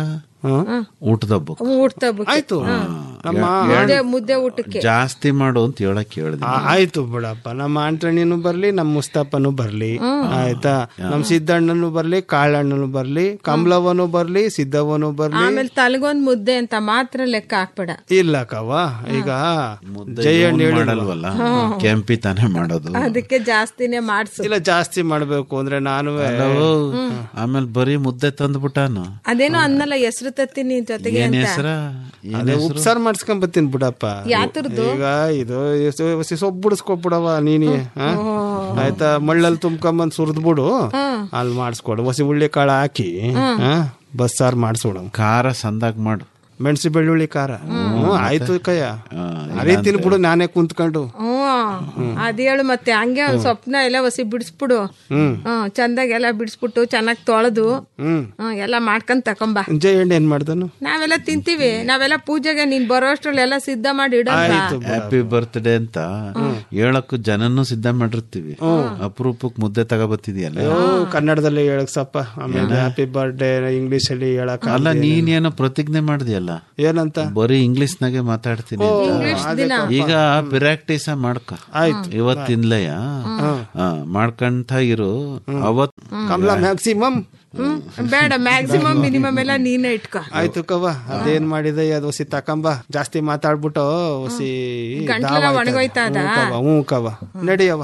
ಊಟದ ಹಬ್ಬಕ್ಕೆ ಊಟ ಆಯ್ತು ನಮ್ಮ ಮುದ್ದೆ ಮುದ್ದೆ ಊಟಕ್ಕೆ ಜಾಸ್ತಿ ಮಾಡು ಅಂತ ಹೇಳಕ್ ಹೇಳ್ದೆ ಆ, ಆಯ್ತು ಬಿಡಪ್ಪ ನಮ್ಮ ಆಂಟಣಿನೂ ಬರ್ಲಿ ನಮ್ಮ ಮುಸ್ತಫನು ಬರ್ಲಿ ಆಯ್ತಾ ನಮ್ ಸಿದ್ದಣ್ಣನು ಬರ್ಲಿ ಕಾಳಣ್ಣನು ಬರ್ಲಿ ಕಮಲವನು ಬರ್ಲಿ ಸಿದ್ದವನು ಬರ್ಲಿ ಆಮೇಲೆ ತಲೆಗೊಂದ್ ಮುದ್ದೆ ಅಂತ ಮಾತ್ರ ಲೆಕ್ಕ ಹಾಕ್ಬೇಡ ಇಲ್ಲ ಕವ ಈಗ ಜಯಣ್ಣ ಇವ್ನ್ ಹೇಳಿಲ್ವಾ? ಮಾಡಲ್ವಲ್ಲ ಕೆಂಪಿ ತಾನೇ ಮಾಡೋದು ಅದಕ್ಕೆ ಜಾಸ್ತಿನೇ ಮಾಡ್ಸು ಇಲ್ಲ ಜಾಸ್ತಿ ಮಾಡ್ಬೇಕು ಅಂದ್ರೆ ನಾನು ಅಲ್ಲವೋ, ಆಮೇಲೆ ಬರೀ ಮುದ್ದೆ ತಂದ್ಬಿಟ್ಟಾನು ಅದೇನೋ ಅನ್ನಲ್ಲ ಹೆಸರು ತತ್ತೀನಿ ಜೊತೆಗೆ ಏನ್ ಅಂತ ಹೆಸರ ಅದೇ ಉಪ್ಸಾರ್ ಮಾಡಿಸ್ಕೊಂಡ್ ಬರ್ತೀನಿ ಬಿಡಪ್ಪ ಯಾತರದ್ದು? ಈಗ ಇದು ಸೊಪ್ಪು ಬಿಡಿಸ್ಕೊಟ್ಬಿಡವ ನೀನಿ ಹಾ? ಆಯ್ತಾ ಮಳ್ಳಲ್ಲಿ ತುಂಬ್ಕೊಂಬಂದ್ ಸುರಿದ್ಬಿಡು ಅಲ್ಲಿ ಮಾಡಿಸ್ಕೊಡು ಹೊಸಿ ಉಳ್ಳಿ ಕಾಳು ಹಾಕಿ ಹಾ? ಬಸ್ಸಾರ್ ಮಾಡಿಸ್ಬಿಡು ಖಾರ ಸಂದಾಗ ಮಾಡು ಮೆಣಸು ಬೆಳ್ಳುಳ್ಳಿ ಖಾರ ಹ್ಮ್ ಆಯ್ತು ಕಯ್ಯ ಅದೇ ತಿನ್ಬಿಡು ನಾನೇ ಕುಂತ್ಕೊಂಡು ಹ್ಮ್ ಅದ್ ಹೇಳು ಮತ್ತೆ ಹಂಗೆ ಒಂದ್ ಸ್ವಪ್ನ ಎಲ್ಲ ಹೊಸಿ ಬಿಡಿಸ್ಬಿಡು ಹ್ಮ್ ಹ್ಮ್ ಚಂದಾಗ ಎಲ್ಲ ಬಿಡಿಸ್ಬಿಟ್ಟು ಚೆನ್ನಾಗ್ ತೊಳೆದು ಹ್ಮ್ ಹ್ಮ್ ಎಲ್ಲ ಮಾಡ್ಕೊಂಡ್ ತಕೊಂಬ ಜಯಣ್ಣ ಏನ್ ಮಾಡ್ದನು ನಾವೆಲ್ಲ ತಿಂತೀವಿ ನಾವೆಲ್ಲ ಪೂಜೆಗೆ ನೀನ್ ಬರೋ ಅಷ್ಟ್ರಲ್ಲಿ ಎಲ್ಲ ಸಿದ್ಧ ಮಾಡಿ ಇಡಲ್ಲ ಹ್ಯಾಪಿ ಬರ್ತ್ಡೇ ಅಂತ ಹೇಳಕ್ಕೂ ಜನನ್ನು ಸಿದ್ಧ ಮಾಡಿರ್ತೀವಿ ಅಪರೂಪಕ್ಕೆ ಮುದ್ದೆ ತಗೋಬತ್ತಿದ್ಯಲ್ಲ ಓ ಕನ್ನಡದಲ್ಲಿ ಹೇಳಕ್ ಸಪ್ಪ ಆಮೇಲೆ ಹ್ಯಾಪಿ ಬರ್ಡೇ ಇಂಗ್ಲಿಷ್ ಅಲ್ಲಿ ಹೇಳಕ್ ಅಲ್ಲ ನೀನೇನೋ ಪ್ರತಿಜ್ಞೆ ಮಾಡಿದ್ಯಲ್ಲ ಏನಂತ ಬರೀ ಇಂಗ್ಲಿಷ್ ನಾಗೆ ಮಾತಾಡ್ತೀನಿ ಅಂತ. ಈಗ ಪ್ರಾಕ್ಟೀಸ್ ಮಾಡ್ಕ ಆಯ್ತು ಇವತ್ತಿನ್ಲಯ ಮಾಡ್ಕಂತ ಇರು ಅವತ್ ಕಮಲ ಮ್ಯಾಕ್ಸಿಮಮ್ ಹ್ಮ್ ಬೇಡ ಮ್ಯಾಕ್ಸಿಮಮ್ ಮಿನಿಮಮ್ ಎಲ್ಲ ನೀನೇ ಇಟ್ಕೋ ಆಯ್ತು ಕವ ಅದೇನ್ ಮಾಡಿದೆ ಅದು ಹೊಸಿ ತಕಂಬ ಜಾಸ್ತಿ ಮಾತಾಡ್ಬಿಟ್ಟು ಹೊಸಿ ಗಂಟ್ಲೆಲ್ಲ ದಾವ ಆಯ್ತದ. ಒಣಗೋಯ್ತಾ ಅದ? ಹ್ಞೂ ಕವ ಹ್ಞೂ ಕವ ನಡಿಯವ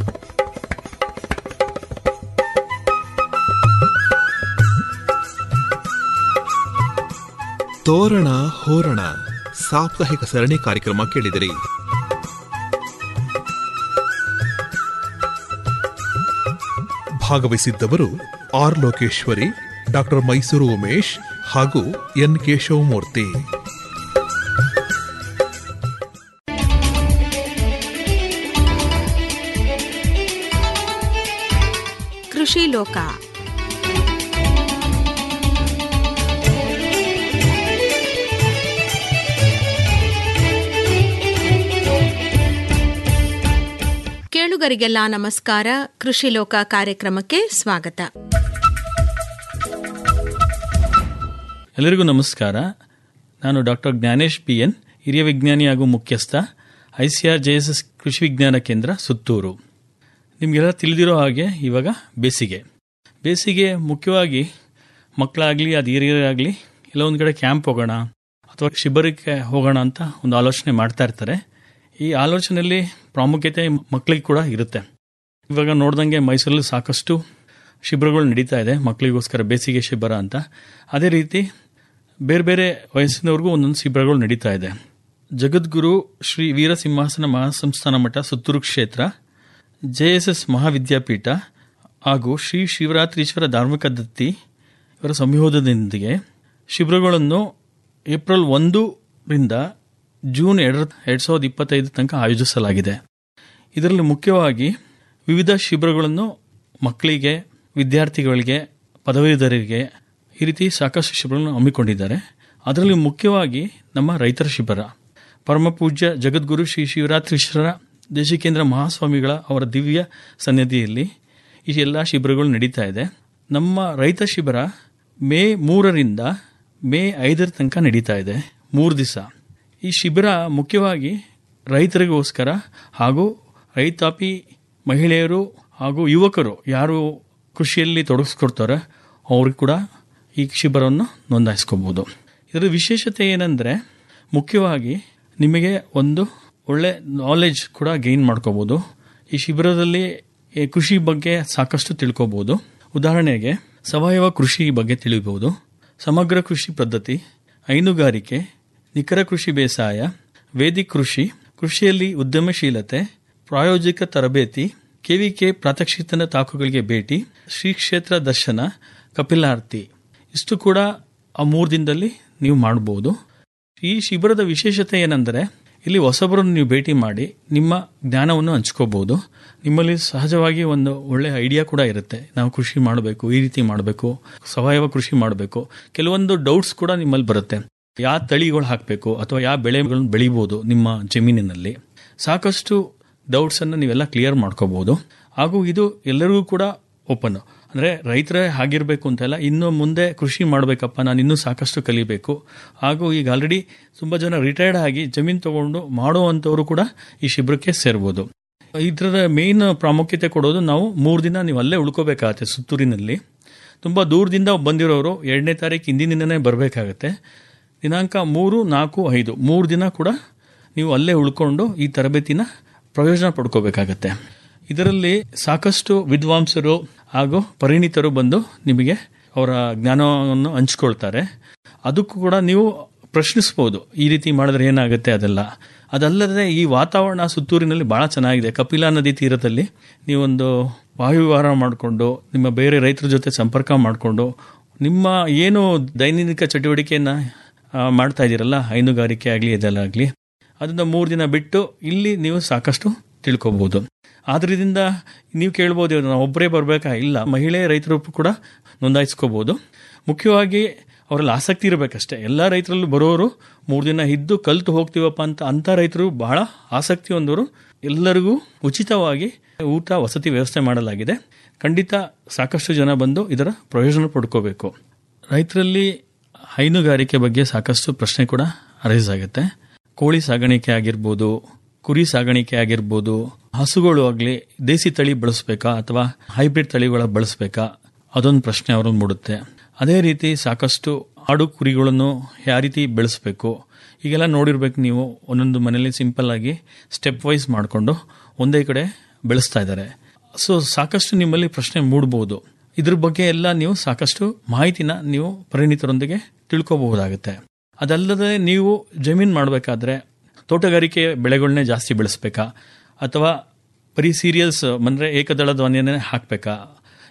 ತೋರಣ ಹೋರಣ ಸಾಪ್ತಾಹಿಕ ಸರಣಿ ಕಾರ್ಯಕ್ರಮ ಕೇಳಿದಿರಿ ಭಾಗವಹಿಸಿದ್ದವರು ಆರ್ ಲೋಕೇಶ್ವರಿ ಡಾಕ್ಟರ್ ಮೈಸೂರು ಉಮೇಶ್ ಹಾಗೂ ಎನ್ ಕೇಶವಮೂರ್ತಿ ಕೃಷಿ ಲೋಕ ಕೇಳುಗರಿಗೆಲ್ಲ ನಮಸ್ಕಾರ ಕೃಷಿ ಲೋಕ ಕಾರ್ಯಕ್ರಮಕ್ಕೆ ಸ್ವಾಗತ ಎಲ್ಲರಿಗೂ ನಮಸ್ಕಾರ ನಾನು ಡಾಕ್ಟರ್ ಜ್ಞಾನೇಶ್ ಪಿ ಎನ್ ಹಿರಿಯ ವಿಜ್ಞಾನಿ ಹಾಗೂ ಮುಖ್ಯಸ್ಥ ಐಸಿಆರ್ ಜೆಎಸ್ಎಸ್ ಕೃಷಿ ವಿಜ್ಞಾನ ಕೇಂದ್ರ ಸುತ್ತೂರು ನಿಮಗೆಲ್ಲ ತಿಳಿದಿರೋ ಹಾಗೆ ಇವಾಗ ಬೇಸಿಗೆ ಬೇಸಿಗೆ ಮುಖ್ಯವಾಗಿ ಮಕ್ಕಳಾಗಲಿ ಅದು ಹಿರಿಯರಾಗಲಿ ಎಲ್ಲ ಒಂದು ಕಡೆ ಕ್ಯಾಂಪ್ ಹೋಗೋಣ ಅಥವಾ ಶಿಬಿರಕ್ಕೆ ಹೋಗೋಣ ಅಂತ ಒಂದು ಆಲೋಚನೆ ಮಾಡ್ತಾ ಇರ್ತಾರೆ ಈ ಆಲೋಚನೆಯಲ್ಲಿ ಪ್ರಾಮುಖ್ಯತೆ ಮಕ್ಕಳಿಗೆ ಕೂಡ ಇರುತ್ತೆ ಇವಾಗ ನೋಡ್ದಂಗೆ ಮೈಸೂರಲ್ಲಿ ಸಾಕಷ್ಟು ಶಿಬಿರಗಳು ನಡೀತಾ ಇದೆ ಮಕ್ಕಳಿಗೋಸ್ಕರ ಬೇಸಿಗೆ ಶಿಬಿರ ಅಂತ ಅದೇ ರೀತಿ ಬೇರೆ ಬೇರೆ ವಯಸ್ಸಿನವ್ರಿಗೂ ಒಂದೊಂದು ಶಿಬಿರಗಳು ನಡೀತಾ ಇದೆ ಜಗದ್ಗುರು ಶ್ರೀ ವೀರಸಿಂಹಾಸನ ಮಹಾಸಂಸ್ಥಾನ ಮಠ ಸುತ್ತೂರು ಕ್ಷೇತ್ರ ಜೆ ಎಸ್ ಎಸ್ ಮಹಾವಿದ್ಯಾಪೀಠ ಹಾಗೂ ಶ್ರೀ ಶಿವರಾತ್ರೀಶ್ವರ ಧಾರ್ಮಿಕ ದತ್ತಿ ಇವರ ಸಂಯೋಗದೊಂದಿಗೆ ಶಿಬಿರಗಳನ್ನು ಏಪ್ರಿಲ್ ಒಂದರಿಂದ ಜೂನ್ ಎರಡು ಎರಡು ಸಾವಿರದ ಇಪ್ಪತ್ತೈದು ತನಕ ಆಯೋಜಿಸಲಾಗಿದೆ ಇದರಲ್ಲಿ ಮುಖ್ಯವಾಗಿ ವಿವಿಧ ಶಿಬಿರಗಳನ್ನು ಮಕ್ಕಳಿಗೆ ವಿದ್ಯಾರ್ಥಿಗಳಿಗೆ ಪದವೀಧರರಿಗೆ ಈ ರೀತಿ ಸಾಕಷ್ಟು ಶಿಬಿರಗಳನ್ನು ಹಮ್ಮಿಕೊಂಡಿದ್ದಾರೆ ಅದರಲ್ಲಿ ಮುಖ್ಯವಾಗಿ ನಮ್ಮ ರೈತರ ಶಿಬಿರ ಪರಮ ಪೂಜ್ಯ ಜಗದ್ಗುರು ಶ್ರೀ ಶಿವರಾತ್ರೀಶ್ವರ ದೇಶಿಕೇಂದ್ರ ಮಹಾಸ್ವಾಮಿಗಳ ಅವರ ದಿವ್ಯ ಸನ್ನಿಧಿಯಲ್ಲಿ ಈ ಎಲ್ಲ ಶಿಬಿರಗಳು ನಡೀತಾ ಇದೆ ನಮ್ಮ ರೈತ ಶಿಬಿರ ಮೇ ಮೂರರಿಂದ ಮೇ ಐದರ ತನಕ ನಡೀತಾ ಇದೆ ಮೂರು ದಿವಸ ಈ ಶಿಬಿರ ಮುಖ್ಯವಾಗಿ ರೈತರಿಗೋಸ್ಕರ ಹಾಗೂ ರೈತಾಪಿ ಮಹಿಳೆಯರು ಹಾಗೂ ಯುವಕರು ಯಾರು ಕೃಷಿಯಲ್ಲಿ ತೊಡಗಿಸ್ಕೊಡ್ತಾರೆ ಅವ್ರಿಗೆ ಕೂಡ ಈ ಶಿಬಿರವನ್ನು ನೋಂದಾಯಿಸ್ಕೋಬೋದು ಇದರ ವಿಶೇಷತೆ ಏನಂದರೆ ಮುಖ್ಯವಾಗಿ ನಿಮಗೆ ಒಂದು ಒಳ್ಳೆ ನಾಲೆಜ್ ಕೂಡ ಗೈನ್ ಮಾಡ್ಕೋಬೋದು ಈ ಶಿಬಿರದಲ್ಲಿ ಈ ಕೃಷಿ ಬಗ್ಗೆ ಸಾಕಷ್ಟು ತಿಳ್ಕೊಬೋದು ಉದಾಹರಣೆಗೆ ಸಾವಯವ ಕೃಷಿ ಬಗ್ಗೆ ತಿಳಿಬಹುದು ಸಮಗ್ರ ಕೃಷಿ ಪದ್ಧತಿ ಹೈನುಗಾರಿಕೆ ನಿಖರ ಕೃಷಿ ಬೇಸಾಯ ವೇದಿಕ್ ಕೃಷಿ ಕೃಷಿಯಲ್ಲಿ ಉದ್ಯಮಶೀಲತೆ ಪ್ರಾಯೋಜಿಕ ತರಬೇತಿ ಕೆವಿಕೆ ಪ್ರಾತ್ಯಕ್ಷಿತನ ತಾಕುಗಳಿಗೆ ಭೇಟಿ ಶ್ರೀ ಕ್ಷೇತ್ರ ದರ್ಶನ ಕಪಿಲಾರ್ತಿ ಇಷ್ಟು ಕೂಡ ಆ ಮೂರು ದಿನದಲ್ಲಿ ನೀವು ಮಾಡಬಹುದು ಈ ಶಿಬಿರದ ವಿಶೇಷತೆ ಏನೆಂದರೆ ಇಲ್ಲಿ ಹೊಸಬರನ್ನು ನೀವು ಭೇಟಿ ಮಾಡಿ ನಿಮ್ಮ ಜ್ಞಾನವನ್ನು ಹಂಚ್ಕೋಬಹುದು ನಿಮ್ಮಲ್ಲಿ ಸಹಜವಾಗಿ ಒಂದು ಒಳ್ಳೆ ಐಡಿಯಾ ಕೂಡ ಇರುತ್ತೆ ನಾವು ಕೃಷಿ ಮಾಡಬೇಕು ಈ ರೀತಿ ಮಾಡಬೇಕು ಸಾವಯವ ಕೃಷಿ ಮಾಡಬೇಕು ಕೆಲವೊಂದು ಡೌಟ್ಸ್ ಕೂಡ ನಿಮ್ಮಲ್ಲಿ ಬರುತ್ತೆ ಯಾವ ತಳಿಗಳು ಹಾಕಬೇಕು ಅಥವಾ ಯಾವ ಬೆಳೆಗಳನ್ನು ಬೆಳಿಬೋದು ನಿಮ್ಮ ಜಮೀನಿನಲ್ಲಿ ಸಾಕಷ್ಟು ಡೌಟ್ಸ್ ಅನ್ನು ನೀವೆಲ್ಲ ಕ್ಲಿಯರ್ ಮಾಡ್ಕೋಬಹುದು ಹಾಗೂ ಇದು ಎಲ್ಲರಿಗೂ ಕೂಡ ಓಪನ್ ಅಂದರೆ ರೈತರೇ ಆಗಿರಬೇಕು ಅಂತೆಲ್ಲ ಇನ್ನು ಮುಂದೆ ಕೃಷಿ ಮಾಡಬೇಕಪ್ಪ ನಾನು ಇನ್ನೂ ಸಾಕಷ್ಟು ಕಲಿಬೇಕು ಹಾಗೂ ಈಗ ಆಲ್ರೆಡಿ ತುಂಬ ಜನ ರಿಟೈರ್ಡ್ ಆಗಿ ಜಮೀನು ತಗೊಂಡು ಮಾಡುವಂಥವರು ಕೂಡ ಈ ಶಿಬಿರಕ್ಕೆ ಸೇರ್ಬೋದು ಇದರ ಮೇನ್ ಪ್ರಾಮುಖ್ಯತೆ ಕೊಡೋದು ನಾವು ಮೂರು ದಿನ ನೀವು ಅಲ್ಲೇ ಉಳ್ಕೋಬೇಕಾಗತ್ತೆ ಸುತ್ತೂರಿನಲ್ಲಿ ತುಂಬ ದೂರದಿಂದ ಬಂದಿರೋರು ಎರಡನೇ ತಾರೀಕು ಹಿಂದಿನ ದಿನನೇ ಬರಬೇಕಾಗತ್ತೆ ದಿನಾಂಕ ಮೂರು ನಾಲ್ಕು ಐದು ಮೂರು ದಿನ ಕೂಡ ನೀವು ಅಲ್ಲೇ ಉಳ್ಕೊಂಡು ಈ ತರಬೇತಿನ ಪ್ರಯೋಜನ ಪಡ್ಕೋಬೇಕಾಗತ್ತೆ ಇದರಲ್ಲಿ ಸಾಕಷ್ಟು ವಿದ್ವಾಂಸರು ಹಾಗೂ ಪರಿಣಿತರು ಬಂದು ನಿಮಗೆ ಅವರ ಜ್ಞಾನವನ್ನು ಹಂಚ್ಕೊಳ್ತಾರೆ ಅದಕ್ಕೂ ಕೂಡ ನೀವು ಪ್ರಶ್ನಿಸ್ಬೋದು ಈ ರೀತಿ ಮಾಡಿದ್ರೆ ಏನಾಗುತ್ತೆ ಅದೆಲ್ಲ ಅದಲ್ಲದೆ ಈ ವಾತಾವರಣ ಸುತ್ತೂರಿನಲ್ಲಿ ಬಹಳ ಚೆನ್ನಾಗಿದೆ ಕಪಿಲಾ ನದಿ ತೀರದಲ್ಲಿ ನೀವೊಂದು ವಾಯುವಿಹಾರ ಮಾಡಿಕೊಂಡು ನಿಮ್ಮ ಬೇರೆ ರೈತರ ಜೊತೆ ಸಂಪರ್ಕ ಮಾಡಿಕೊಂಡು ನಿಮ್ಮ ಏನು ದೈನಂದಿನ ಚಟುವಟಿಕೆಯನ್ನು ಮಾಡ್ತಾ ಇದ್ದೀರಲ್ಲ ಹೈನುಗಾರಿಕೆ ಆಗಲಿ ಇದೆಲ್ಲ ಆಗಲಿ ಅದನ್ನ ಮೂರು ದಿನ ಬಿಟ್ಟು ಇಲ್ಲಿ ನೀವು ಸಾಕಷ್ಟು ತಿಳ್ಕೊಬೋದು ಆದ್ರಿಂದ ನೀವು ಕೇಳ್ಬೋದು ನಾವು ಒಬ್ಬರೇ ಬರಬೇಕಾ ಇಲ್ಲ ಮಹಿಳೆ ರೈತರು ಕೂಡ ನೋಂದಾಯಿಸ್ಕೋಬೋದು ಮುಖ್ಯವಾಗಿ ಅವರಲ್ಲಿ ಆಸಕ್ತಿ ಇರಬೇಕಷ್ಟೇ ಎಲ್ಲ ರೈತರಲ್ಲೂ ಬರೋರು ಮೂರು ದಿನ ಇದ್ದು ಕಲ್ತು ಹೋಗ್ತೀವಪ್ಪ ಅಂತ ಅಂಥ ರೈತರು ಬಹಳ ಆಸಕ್ತಿ ಹೊಂದವರು ಎಲ್ಲರಿಗೂ ಉಚಿತವಾಗಿ ಊಟ ವಸತಿ ವ್ಯವಸ್ಥೆ ಮಾಡಲಾಗಿದೆ ಖಂಡಿತ ಸಾಕಷ್ಟು ಜನ ಬಂದು ಇದರ ಪ್ರಯೋಜನ ಪಡ್ಕೋಬೇಕು ರೈತರಲ್ಲಿ ಹೈನುಗಾರಿಕೆ ಬಗ್ಗೆ ಸಾಕಷ್ಟು ಪ್ರಶ್ನೆ ಕೂಡ ಅರೈಸ್ ಆಗುತ್ತೆ ಕೋಳಿ ಸಾಗಾಣಿಕೆ ಆಗಿರ್ಬೋದು ಕುರಿ ಸಾಗಾಣಿಕೆ ಆಗಿರ್ಬೋದು ಹಸುಗಳು ಆಗಲಿ ದೇಸಿ ತಳಿ ಬಳಸಬೇಕಾ ಅಥವಾ ಹೈಬ್ರಿಡ್ ತಳಿಗಳ ಬಳಸಬೇಕಾ ಅದೊಂದು ಪ್ರಶ್ನೆ ಅವ್ರನ್ನ ಮೂಡುತ್ತೆ ಅದೇ ರೀತಿ ಸಾಕಷ್ಟು ಆಡು ಕುರಿಗಳನ್ನು ಯಾವ ರೀತಿ ಬೆಳೆಸಬೇಕು ಈಗೆಲ್ಲ ನೋಡಿರ್ಬೇಕು ನೀವು ಒಂದೊಂದು ಮನೇಲಿ ಸಿಂಪಲ್ ಆಗಿ ಸ್ಟೆಪ್ ವೈಸ್ ಮಾಡಿಕೊಂಡು ಒಂದೇ ಕಡೆ ಬೆಳೆಸ್ತಾ ಇದ್ದಾರೆ ಸೊ ಸಾಕಷ್ಟು ನಿಮ್ಮಲ್ಲಿ ಪ್ರಶ್ನೆ ಮೂಡಬಹುದು ಇದ್ರ ಬಗ್ಗೆ ಎಲ್ಲ ನೀವು ಸಾಕಷ್ಟು ಮಾಹಿತಿನ ನೀವು ಪರಿಣಿತರೊಂದಿಗೆ ತಿಳ್ಕೋಬಹುದಾಗುತ್ತೆ ಅದಲ್ಲದೆ ನೀವು ಜಮೀನು ಮಾಡಬೇಕಾದ್ರೆ ತೋಟಗಾರಿಕೆ ಬೆಳೆಗಳನ್ನೇ ಜಾಸ್ತಿ ಬೆಳೆಸ್ಬೇಕಾ ಅಥವಾ ಬರೀ ಸೀರಿಯಲ್ಸ್ ಅಂದರೆ ಏಕದಳ ಧ್ವನಿಯನ್ನೇ ಹಾಕಬೇಕಾ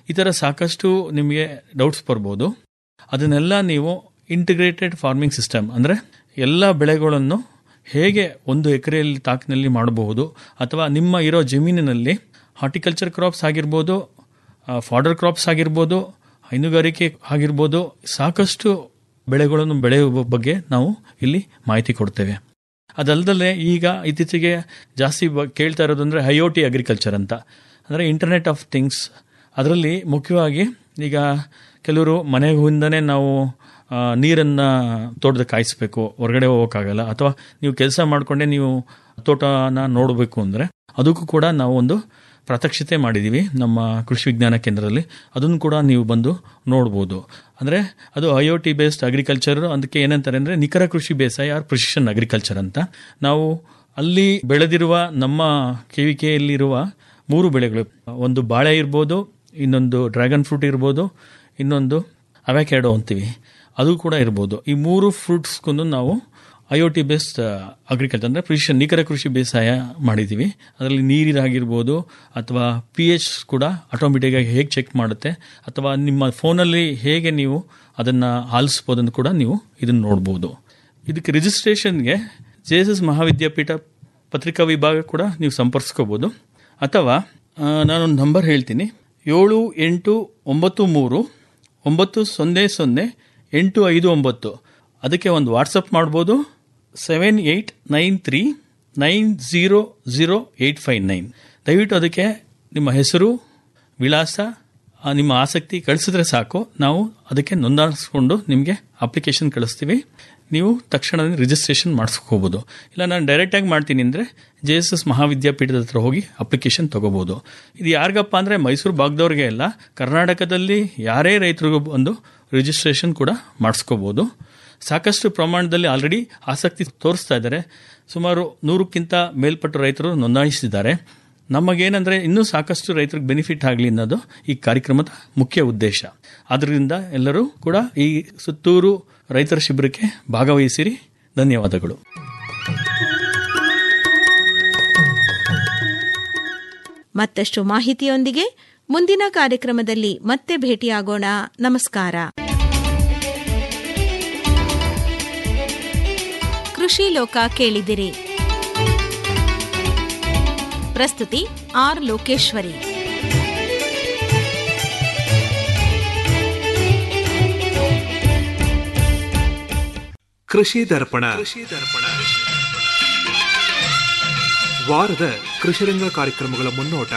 ಈ ಥರ ಸಾಕಷ್ಟು ನಿಮಗೆ ಡೌಟ್ಸ್ ಬರ್ಬೋದು ಅದನ್ನೆಲ್ಲ ನೀವು ಇಂಟಿಗ್ರೇಟೆಡ್ ಫಾರ್ಮಿಂಗ್ ಸಿಸ್ಟಮ್ ಅಂದರೆ ಎಲ್ಲ ಬೆಳೆಗಳನ್ನು ಹೇಗೆ ಒಂದು ಎಕರೆಯಲ್ಲಿ ತಾಕಿನಲ್ಲಿ ಮಾಡಬಹುದು ಅಥವಾ ನಿಮ್ಮ ಇರೋ ಜಮೀನಿನಲ್ಲಿ ಹಾರ್ಟಿಕಲ್ಚರ್ ಕ್ರಾಪ್ಸ್ ಆಗಿರ್ಬೋದು ಫಾಡರ್ ಕ್ರಾಪ್ಸ್ ಆಗಿರ್ಬೋದು ಹೈನುಗಾರಿಕೆ ಆಗಿರ್ಬೋದು ಸಾಕಷ್ಟು ಬೆಳೆಗಳನ್ನು ಬೆಳೆಯುವ ಬಗ್ಗೆ ನಾವು ಇಲ್ಲಿ ಮಾಹಿತಿ ಕೊಡ್ತೇವೆ ಅದಲ್ಲದೆ ಈಗ ಇತ್ತೀಚೆಗೆ ಜಾಸ್ತಿ ಬ- ಕೇಳ್ತಾ ಇರೋದು ಅಂದರೆ ಐಒಟಿ ಅಗ್ರಿಕಲ್ಚರ್ ಅಂತ ಅಂದರೆ ಇಂಟರ್ನೆಟ್ ಆಫ್ ಥಿಂಗ್ಸ್ ಅದರಲ್ಲಿ ಮುಖ್ಯವಾಗಿ ಈಗ ಕೆಲವರು ಮನೆಯಿಂದನೇ ನಾವು ಆ, ನೀರನ್ನ ತೋಟದ ಕಾಯಿಸ್ಬೇಕು ಹೊರಗಡೆ ಹೋಗೋಕ್ಕಾಗಲ್ಲ ಅಥವಾ ನೀವು ಕೆಲಸ ಮಾಡಿಕೊಂಡೇ ನೀವು ತೋಟನ ನೋಡಬೇಕು ಅಂದರೆ ಅದಕ್ಕೂ ಕೂಡ ನಾವು ಒಂದು ಪ್ರಾತ್ಯಕ್ಷಿತೆ ಮಾಡಿದ್ದೀವಿ ನಮ್ಮ ಕೃಷಿ ವಿಜ್ಞಾನ ಕೇಂದ್ರದಲ್ಲಿ ಅದನ್ನು ಕೂಡ ನೀವು ಬಂದು ನೋಡ್ಬೋದು ಅಂದರೆ ಅದು I O T based agriculture ಅದಕ್ಕೆ ಏನಂತಾರೆ ಅಂದರೆ ನಿಖರ ಕೃಷಿ ಬೇಸಾಯ ಆರ್ ಪ್ರಿಸಿಷನ್ ಅಗ್ರಿಕಲ್ಚರ್ ಅಂತ ನಾವು ಅಲ್ಲಿ ಬೆಳೆದಿರುವ ನಮ್ಮ ಕೆವಿಕೆಯಲ್ಲಿರುವ ಮೂರು ಬೆಳೆಗಳು ಒಂದು ಬಾಳೆ ಇರ್ಬೋದು ಇನ್ನೊಂದು ಡ್ರ್ಯಾಗನ್ ಫ್ರೂಟ್ ಇರ್ಬೋದು ಇನ್ನೊಂದು ಅವೆಕ್ಯಾಡೋ ಅಂತೀವಿ ಅದು ಕೂಡ ಇರ್ಬೋದು ಈ ಮೂರು ಫ್ರೂಟ್ಸ್ಗೂ ನಾವು I O T based agriculture ಅಂದರೆ ಪ್ರಿಸಿಷನ್ ನಿಖರ ಕೃಷಿ ಬೇಸಾಯ ಮಾಡಿದ್ದೀವಿ ಅದರಲ್ಲಿ ನೀರಿನಾಗಿರ್ಬೋದು ಅಥವಾ ಪಿ ಎಚ್ ಕೂಡ ಆಟೋಮೆಟಿಕ್ಕಾಗಿ ಹೇಗೆ ಚೆಕ್ ಮಾಡುತ್ತೆ ಅಥವಾ ನಿಮ್ಮ ಫೋನಲ್ಲಿ ಹೇಗೆ ನೀವು ಅದನ್ನು ಆಲಿಸ್ಬೋದನ್ನು ಕೂಡ ನೀವು ಇದನ್ನು ನೋಡ್ಬೋದು ಇದಕ್ಕೆ ರಿಜಿಸ್ಟ್ರೇಷನ್ಗೆ ಜೆ ಎಸ್ ಎಸ್ ಮಹಾವಿದ್ಯಾಪೀಠ ಪತ್ರಿಕಾ ವಿಭಾಗ ಕೂಡ ನೀವು ಸಂಪರ್ಕಿಸ್ಕೋಬೋದು ಅಥವಾ ಆ, ನಾನೊಂದು ನಂಬರ್ ಹೇಳ್ತೀನಿ ಏಳು ಎಂಟು ಒಂಬತ್ತು ಮೂರು ಒಂಬತ್ತು ಸೊನ್ನೆ ಸೊನ್ನೆ ಎಂಟು ಐದು ಒಂಬತ್ತು ಅದಕ್ಕೆ ಒಂದು ವಾಟ್ಸಪ್ ಮಾಡ್ಬೋದು seven eight nine three nine zero zero eight five nine ದಯವಿಟ್ಟು ಅದಕ್ಕೆ ನಿಮ್ಮ ಹೆಸರು ವಿಳಾಸ ಆ, ನಿಮ್ಮ ಆಸಕ್ತಿ ಕಳಿಸಿದ್ರೆ ಸಾಕು ನಾವು ಅದಕ್ಕೆ ನೋಂದಾಯಿಸ್ಕೊಂಡು ನಿಮಗೆ ಅಪ್ಲಿಕೇಶನ್ ಕಳಿಸ್ತೀವಿ ನೀವು ತಕ್ಷಣ ರಿಜಿಸ್ಟ್ರೇಷನ್ ಮಾಡಿಸ್ಕೋಬೋದು ಇಲ್ಲ ನಾನು ಡೈರೆಕ್ಟಾಗಿ ಮಾಡ್ತೀನಿ ಅಂದರೆ ಜೆ ಎಸ್ ಎಸ್ ಮಹಾವಿದ್ಯಾಪೀಠದ ಹತ್ರ ಹೋಗಿ ಅಪ್ಲಿಕೇಶನ್ ತೊಗೋಬೋದು ಇದು ಯಾರಿಗಪ್ಪ ಅಂದರೆ ಮೈಸೂರು ಭಾಗದವ್ರಿಗೆ ಎಲ್ಲ ಕರ್ನಾಟಕದಲ್ಲಿ ಯಾರೇ ರೈತರಿಗೂ ಬಂದು ರಿಜಿಸ್ಟ್ರೇಷನ್ ಕೂಡ ಮಾಡಿಸ್ಕೋಬೋದು ಸಾಕಷ್ಟು ಪ್ರಮಾಣದಲ್ಲಿ ಆಲ್ರೆಡಿ ಆಸಕ್ತಿ ತೋರಿಸ್ತಾ ಇದ್ದಾರೆ ಸುಮಾರು ನೂರಕ್ಕಿಂತ ಮೇಲ್ಪಟ್ಟ ರೈತರು ನೋಂದಾಯಿಸಿದ್ದಾರೆ ನಮಗೇನೆಂದರೆ ಇನ್ನೂ ಸಾಕಷ್ಟು ರೈತರಿಗೆ ಬೆನಿಫಿಟ್ ಆಗಲಿ ಅನ್ನೋದು ಈ ಕಾರ್ಯಕ್ರಮದ ಮುಖ್ಯ ಉದ್ದೇಶ ಆದ್ದರಿಂದ ಎಲ್ಲರೂ ಕೂಡ ಈ ಸುತ್ತೂರು ರೈತರ ಶಿಬಿರಕ್ಕೆ ಭಾಗವಹಿಸಿರಿ ಧನ್ಯವಾದಗಳು ಮತ್ತಷ್ಟು ಮಾಹಿತಿಯೊಂದಿಗೆ ಮುಂದಿನ ಕಾರ್ಯಕ್ರಮದಲ್ಲಿ ಮತ್ತೆ ಭೇಟಿಯಾಗೋಣ ನಮಸ್ಕಾರ ಕೃಷಿ ಲೋಕ ಕೇಳಿದಿರಿ ಪ್ರಸ್ತುತಿ ಆರ್ ಲೋಕೇಶ್ವರಿ ಕೃಷಿ ದರ್ಪಣ ವಾರದ ಕೃಷಿರಂಗ ಕಾರ್ಯಕ್ರಮಗಳ ಮುನ್ನೋಟ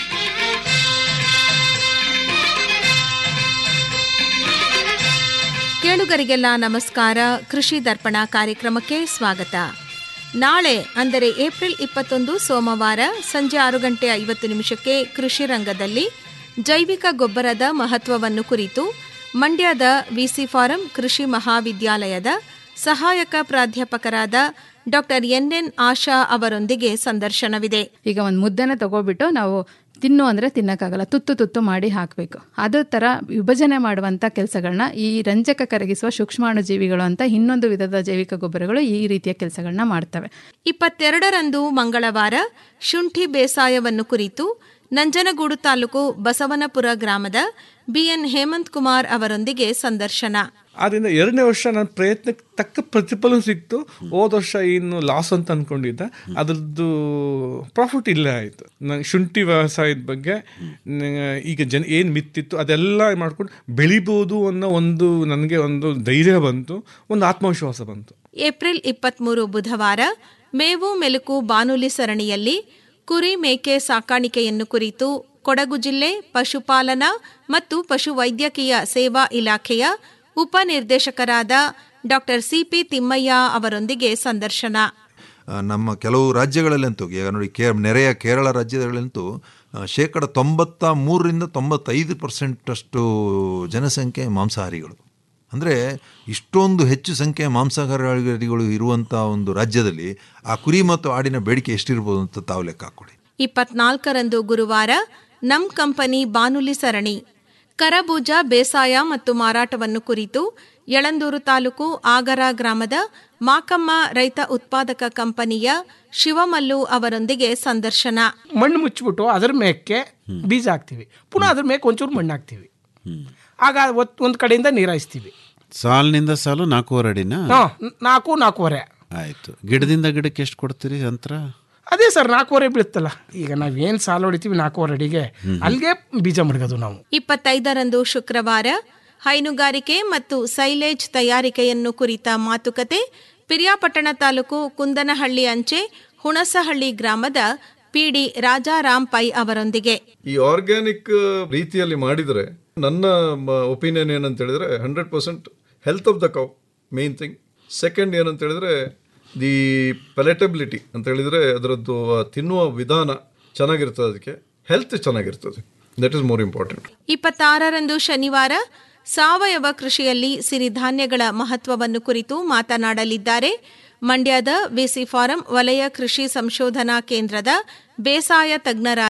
ಕೇಳುಗರಿಗೆಲ್ಲ ನಮಸ್ಕಾರ ಕೃಷಿ ದರ್ಪಣ ಕಾರ್ಯಕ್ರಮಕ್ಕೆ ಸ್ವಾಗತ ನಾಳೆ ಅಂದರೆ ಏಪ್ರಿಲ್ ಇಪ್ಪತ್ತೊಂದು ಸೋಮವಾರ ಸಂಜೆ ಆರು ಗಂಟೆ ಐವತ್ತು ನಿಮಿಷಕ್ಕೆ ಕೃಷಿ ರಂಗದಲ್ಲಿ ಜೈವಿಕ ಗೊಬ್ಬರದ ಮಹತ್ವವನ್ನು ಕುರಿತು ಮಂಡ್ಯದ ವಿಸಿ ಫಾರಂ ಕೃಷಿ ಮಹಾವಿದ್ಯಾಲಯದ ಸಹಾಯಕ ಪ್ರಾಧ್ಯಾಪಕರಾದ ಡಾಕ್ಟರ್ ಎನ್ಎನ್ ಆಶಾ ಅವರೊಂದಿಗೆ ಸಂದರ್ಶನವಿದೆ ಈಗ ಒಂದು ಮುದ್ದೆನ ತಗೋಬಿಟ್ಟು ನಾವು ತಿನ್ನು ಅಂದರೆ ತಿನ್ನಕ್ಕಾಗಲ್ಲ ತುತ್ತು ತುತ್ತು ಮಾಡಿ ಹಾಕಬೇಕು ಅದೇ ಥರ ವಿಭಜನೆ ಮಾಡುವಂಥ ಕೆಲಸಗಳನ್ನ ಈ ರಂಜಕ ಕರಗಿಸುವ ಸೂಕ್ಷ್ಮಾಣು ಜೀವಿಗಳು ಅಂತ ಇನ್ನೊಂದು ವಿಧದ ಜೈವಿಕ ಗೊಬ್ಬರಗಳು ಈ ರೀತಿಯ ಕೆಲಸಗಳನ್ನ ಮಾಡ್ತವೆ ಇಪ್ಪತ್ತೆರಡರಂದು ಮಂಗಳವಾರ ಶುಂಠಿ ಬೇಸಾಯವನ್ನು ಕುರಿತು ನಂಜನಗೂಡು ತಾಲೂಕು ಬಸವನಪುರ ಗ್ರಾಮದ ಬಿಎನ್ ಹೇಮಂತ್ ಕುಮಾರ್ ಅವರೊಂದಿಗೆ ಸಂದರ್ಶನ ಆದ್ದರಿಂದ ಎರಡನೇ ವರ್ಷ ನನ್ನ ಪ್ರಯತ್ನಕ್ಕೆ ತಕ್ಕ ಪ್ರತಿಫಲ ಸಿಕ್ತು ಹೋದ ವರ್ಷ ಇನ್ನು ಲಾಸ್ ಅಂತ ಅನ್ಕೊಂಡಿದ್ದೆ ಅದ್ರದ್ದು ಪ್ರಾಫಿಟ್ ಇಲ್ಲೇ ಆಯಿತು ನಂಗೆ ಶುಂಠಿ ವ್ಯವಸಾಯದ ಬಗ್ಗೆ ನ- ಈಗ ಜನ ಏನು ಮಿತ್ತಿತ್ತು ಅದೆಲ್ಲ ಮಾಡ್ಕೊಂಡು ಬೆಳಿಬೋದು ಅನ್ನೋ ಒಂದು ನನಗೆ ಒಂದು ಧೈರ್ಯ ಬಂತು ಒಂದು ಆತ್ಮವಿಶ್ವಾಸ ಬಂತು ಏಪ್ರಿಲ್ ಇಪ್ಪತ್ಮೂರು ಬುಧವಾರ ಮೇವು ಮೆಲುಕು ಬಾನುಲಿ ಸರಣಿಯಲ್ಲಿ ಕುರಿ ಮೇಕೆ ಸಾಕಾಣಿಕೆಯನ್ನು ಕುರಿತು ಕೊಡಗು ಜಿಲ್ಲೆ ಪಶುಪಾಲನಾ ಮತ್ತು ಪಶುವೈದ್ಯಕೀಯ ಸೇವಾ ಇಲಾಖೆಯ ಉಪನಿರ್ದೇಶಕರಾದ ಡಾಕ್ಟರ್ ಸಿಪಿ ತಿಮ್ಮಯ್ಯ ಅವರೊಂದಿಗೆ ಸಂದರ್ಶನ ಆ, ನಮ್ಮ ಕೆಲವು ರಾಜ್ಯಗಳಲ್ಲಂತೂ ಈಗ ನೋಡಿ ಕೇ ನೆರೆಯ ಕೇರಳ ರಾಜ್ಯಗಳಂತೂ ಆ, ಶೇಕಡ ತೊಂಬತ್ತ ಮೂರರಿಂದ ತೊಂಬತ್ತೈದು ಪರ್ಸೆಂಟಷ್ಟು ಜನಸಂಖ್ಯೆ ಮಾಂಸಾಹಾರಿಗಳು ಅಂದರೆ ಇಷ್ಟೊಂದು ಹೆಚ್ಚು ಸಂಖ್ಯೆಯ ಮಾಂಸಾಹಾರಿಗಳು ಇರುವಂಥ ಒಂದು ರಾಜ್ಯದಲ್ಲಿ ಆ ಕುರಿ ಮತ್ತು ಆಡಿನ ಬೇಡಿಕೆ ಎಷ್ಟಿರ್ಬೋದು ಅಂತ ತಾವು ಲೆಕ್ಕ ಹಾಕೊಳ್ಳಿ ಇಪ್ಪತ್ನಾಲ್ಕರಂದು ಗುರುವಾರ ನಮ್ ಕಂಪನಿ ಬಾನುಲಿ ಸರಣಿ ಕರಬೂಜ ಬೇಸಾಯ ಮತ್ತು ಮಾರಾಟವನ್ನು ಕುರಿತು ಯಳಂದೂರು ತಾಲೂಕು ಆಗರ ಗ್ರಾಮದ ಮಾಕಮ್ಮ ರೈತ ಉತ್ಪಾದಕ ಕಂಪನಿಯ ಶಿವಮಲ್ಲು ಅವರೊಂದಿಗೆ ಸಂದರ್ಶನ ಮಣ್ಣು ಮುಚ್ಚಿಬಿಟ್ಟು ಅದ್ರ ಮೇಕ್ಕೆ ಬೀಜ ಹಾಕ್ತಿವಿ ಪುನಃ ಅದ್ರ ಮೇಕ್ಕೆ ಒಂಚೂರು ಮಣ್ಣು ಹಾಕ್ತಿವಿ ಆಗ ಒತ್- ಒಂದ್ ಕಡೆಯಿಂದ ನೀರು ಹಾಯಿಸ್ತೀವಿ ಸಾಲಿನಿಂದ ಸಾಲು ನಾಲ್ಕೂವರೆ ಅಡಿನಾ ಹಾ ನಾಲ್ಕು ನಾಲ್ಕೂವರೆ ಆಯ್ತು ಗಿಡದಿಂದ ಗಿಡಕ್ಕೆ ಎಷ್ಟು ಕೊಡ್ತೀರಿ ಅಂತರ ಅದೇ ಸರ್ ನಾಲ್ಕೂವರೆ ಬೀಳುತ್ತಲ್ಲ ಈಗ ನಾವೇನ್ ಸಾಲ ಹೊಡಿತೀವಿ ನಾಲ್ಕೂವರೆ ಅಡಿಗೆ ಅಲ್ಲಿಗೆ ಬೀಜ ಮಡಗೋದು ನಾವು ಇಪ್ಪತ್ತೈದರಂದು ಶುಕ್ರವಾರ ಹೈನುಗಾರಿಕೆ ಮತ್ತು ಸೈಲೇಜ್ ತಯಾರಿಕೆಯನ್ನು ಕುರಿತ ಮಾತುಕತೆ ಪಿರಿಯಾಪಟ್ಟಣ ತಾಲೂಕು ಕುಂದನಹಳ್ಳಿ ಅಂಚೆ ಹುಣಸಹಳ್ಳಿ ಗ್ರಾಮದ ಪಿಡಿ ರಾಜಾರಾಮ್ ಪೈ ಅವರೊಂದಿಗೆ ಈ ಆರ್ಗ್ಯಾನಿಕ್ ರೀತಿಯಲ್ಲಿ ಮಾಡಿದರೆ ನನ್ನ ಒಪಿನಿಯನ್ ಏನಂತ ಹೇಳಿದ್ರೆ hundred percent health of the cow main thing second ಏನಂತ ಹೇಳಿದ್ರೆ ದಿ ಪೆಲೆಟಬಿಲಿಟಿ ಅಂತ ಹೇಳಿದ್ರೆ ಅದರದ್ದು ಆ ತಿನ್ನುವ ವಿಧಾನ ಚೆನ್ನಾಗಿರ್ತದೆ ಅದಕ್ಕೆ ಹೆಲ್ತ್ ಚೆನ್ನಾಗಿರ್ತದೆ ದಟ್ ಇಸ್ ಮೋರ್ ಇಂಪಾರ್ಟೆಂಟ್ ಇಪ್ಪತ್ತಾರರಂದು ಶನಿವಾರ ಸಾವಯವ ಕೃಷಿಯಲ್ಲಿ ಸಿರಿಧಾನ್ಯಗಳ ಮಹತ್ವವನ್ನು ಕುರಿತು ಮಾತನಾಡಲಿದ್ದಾರೆ ಮಂಡ್ಯದ ವಿಸಿ ಫಾರಂ ವಲಯ ಕೃಷಿ ಸಂಶೋಧನಾ ಕೇಂದ್ರದ ಬೇಸಾಯ ತಜ್ಞರಾದ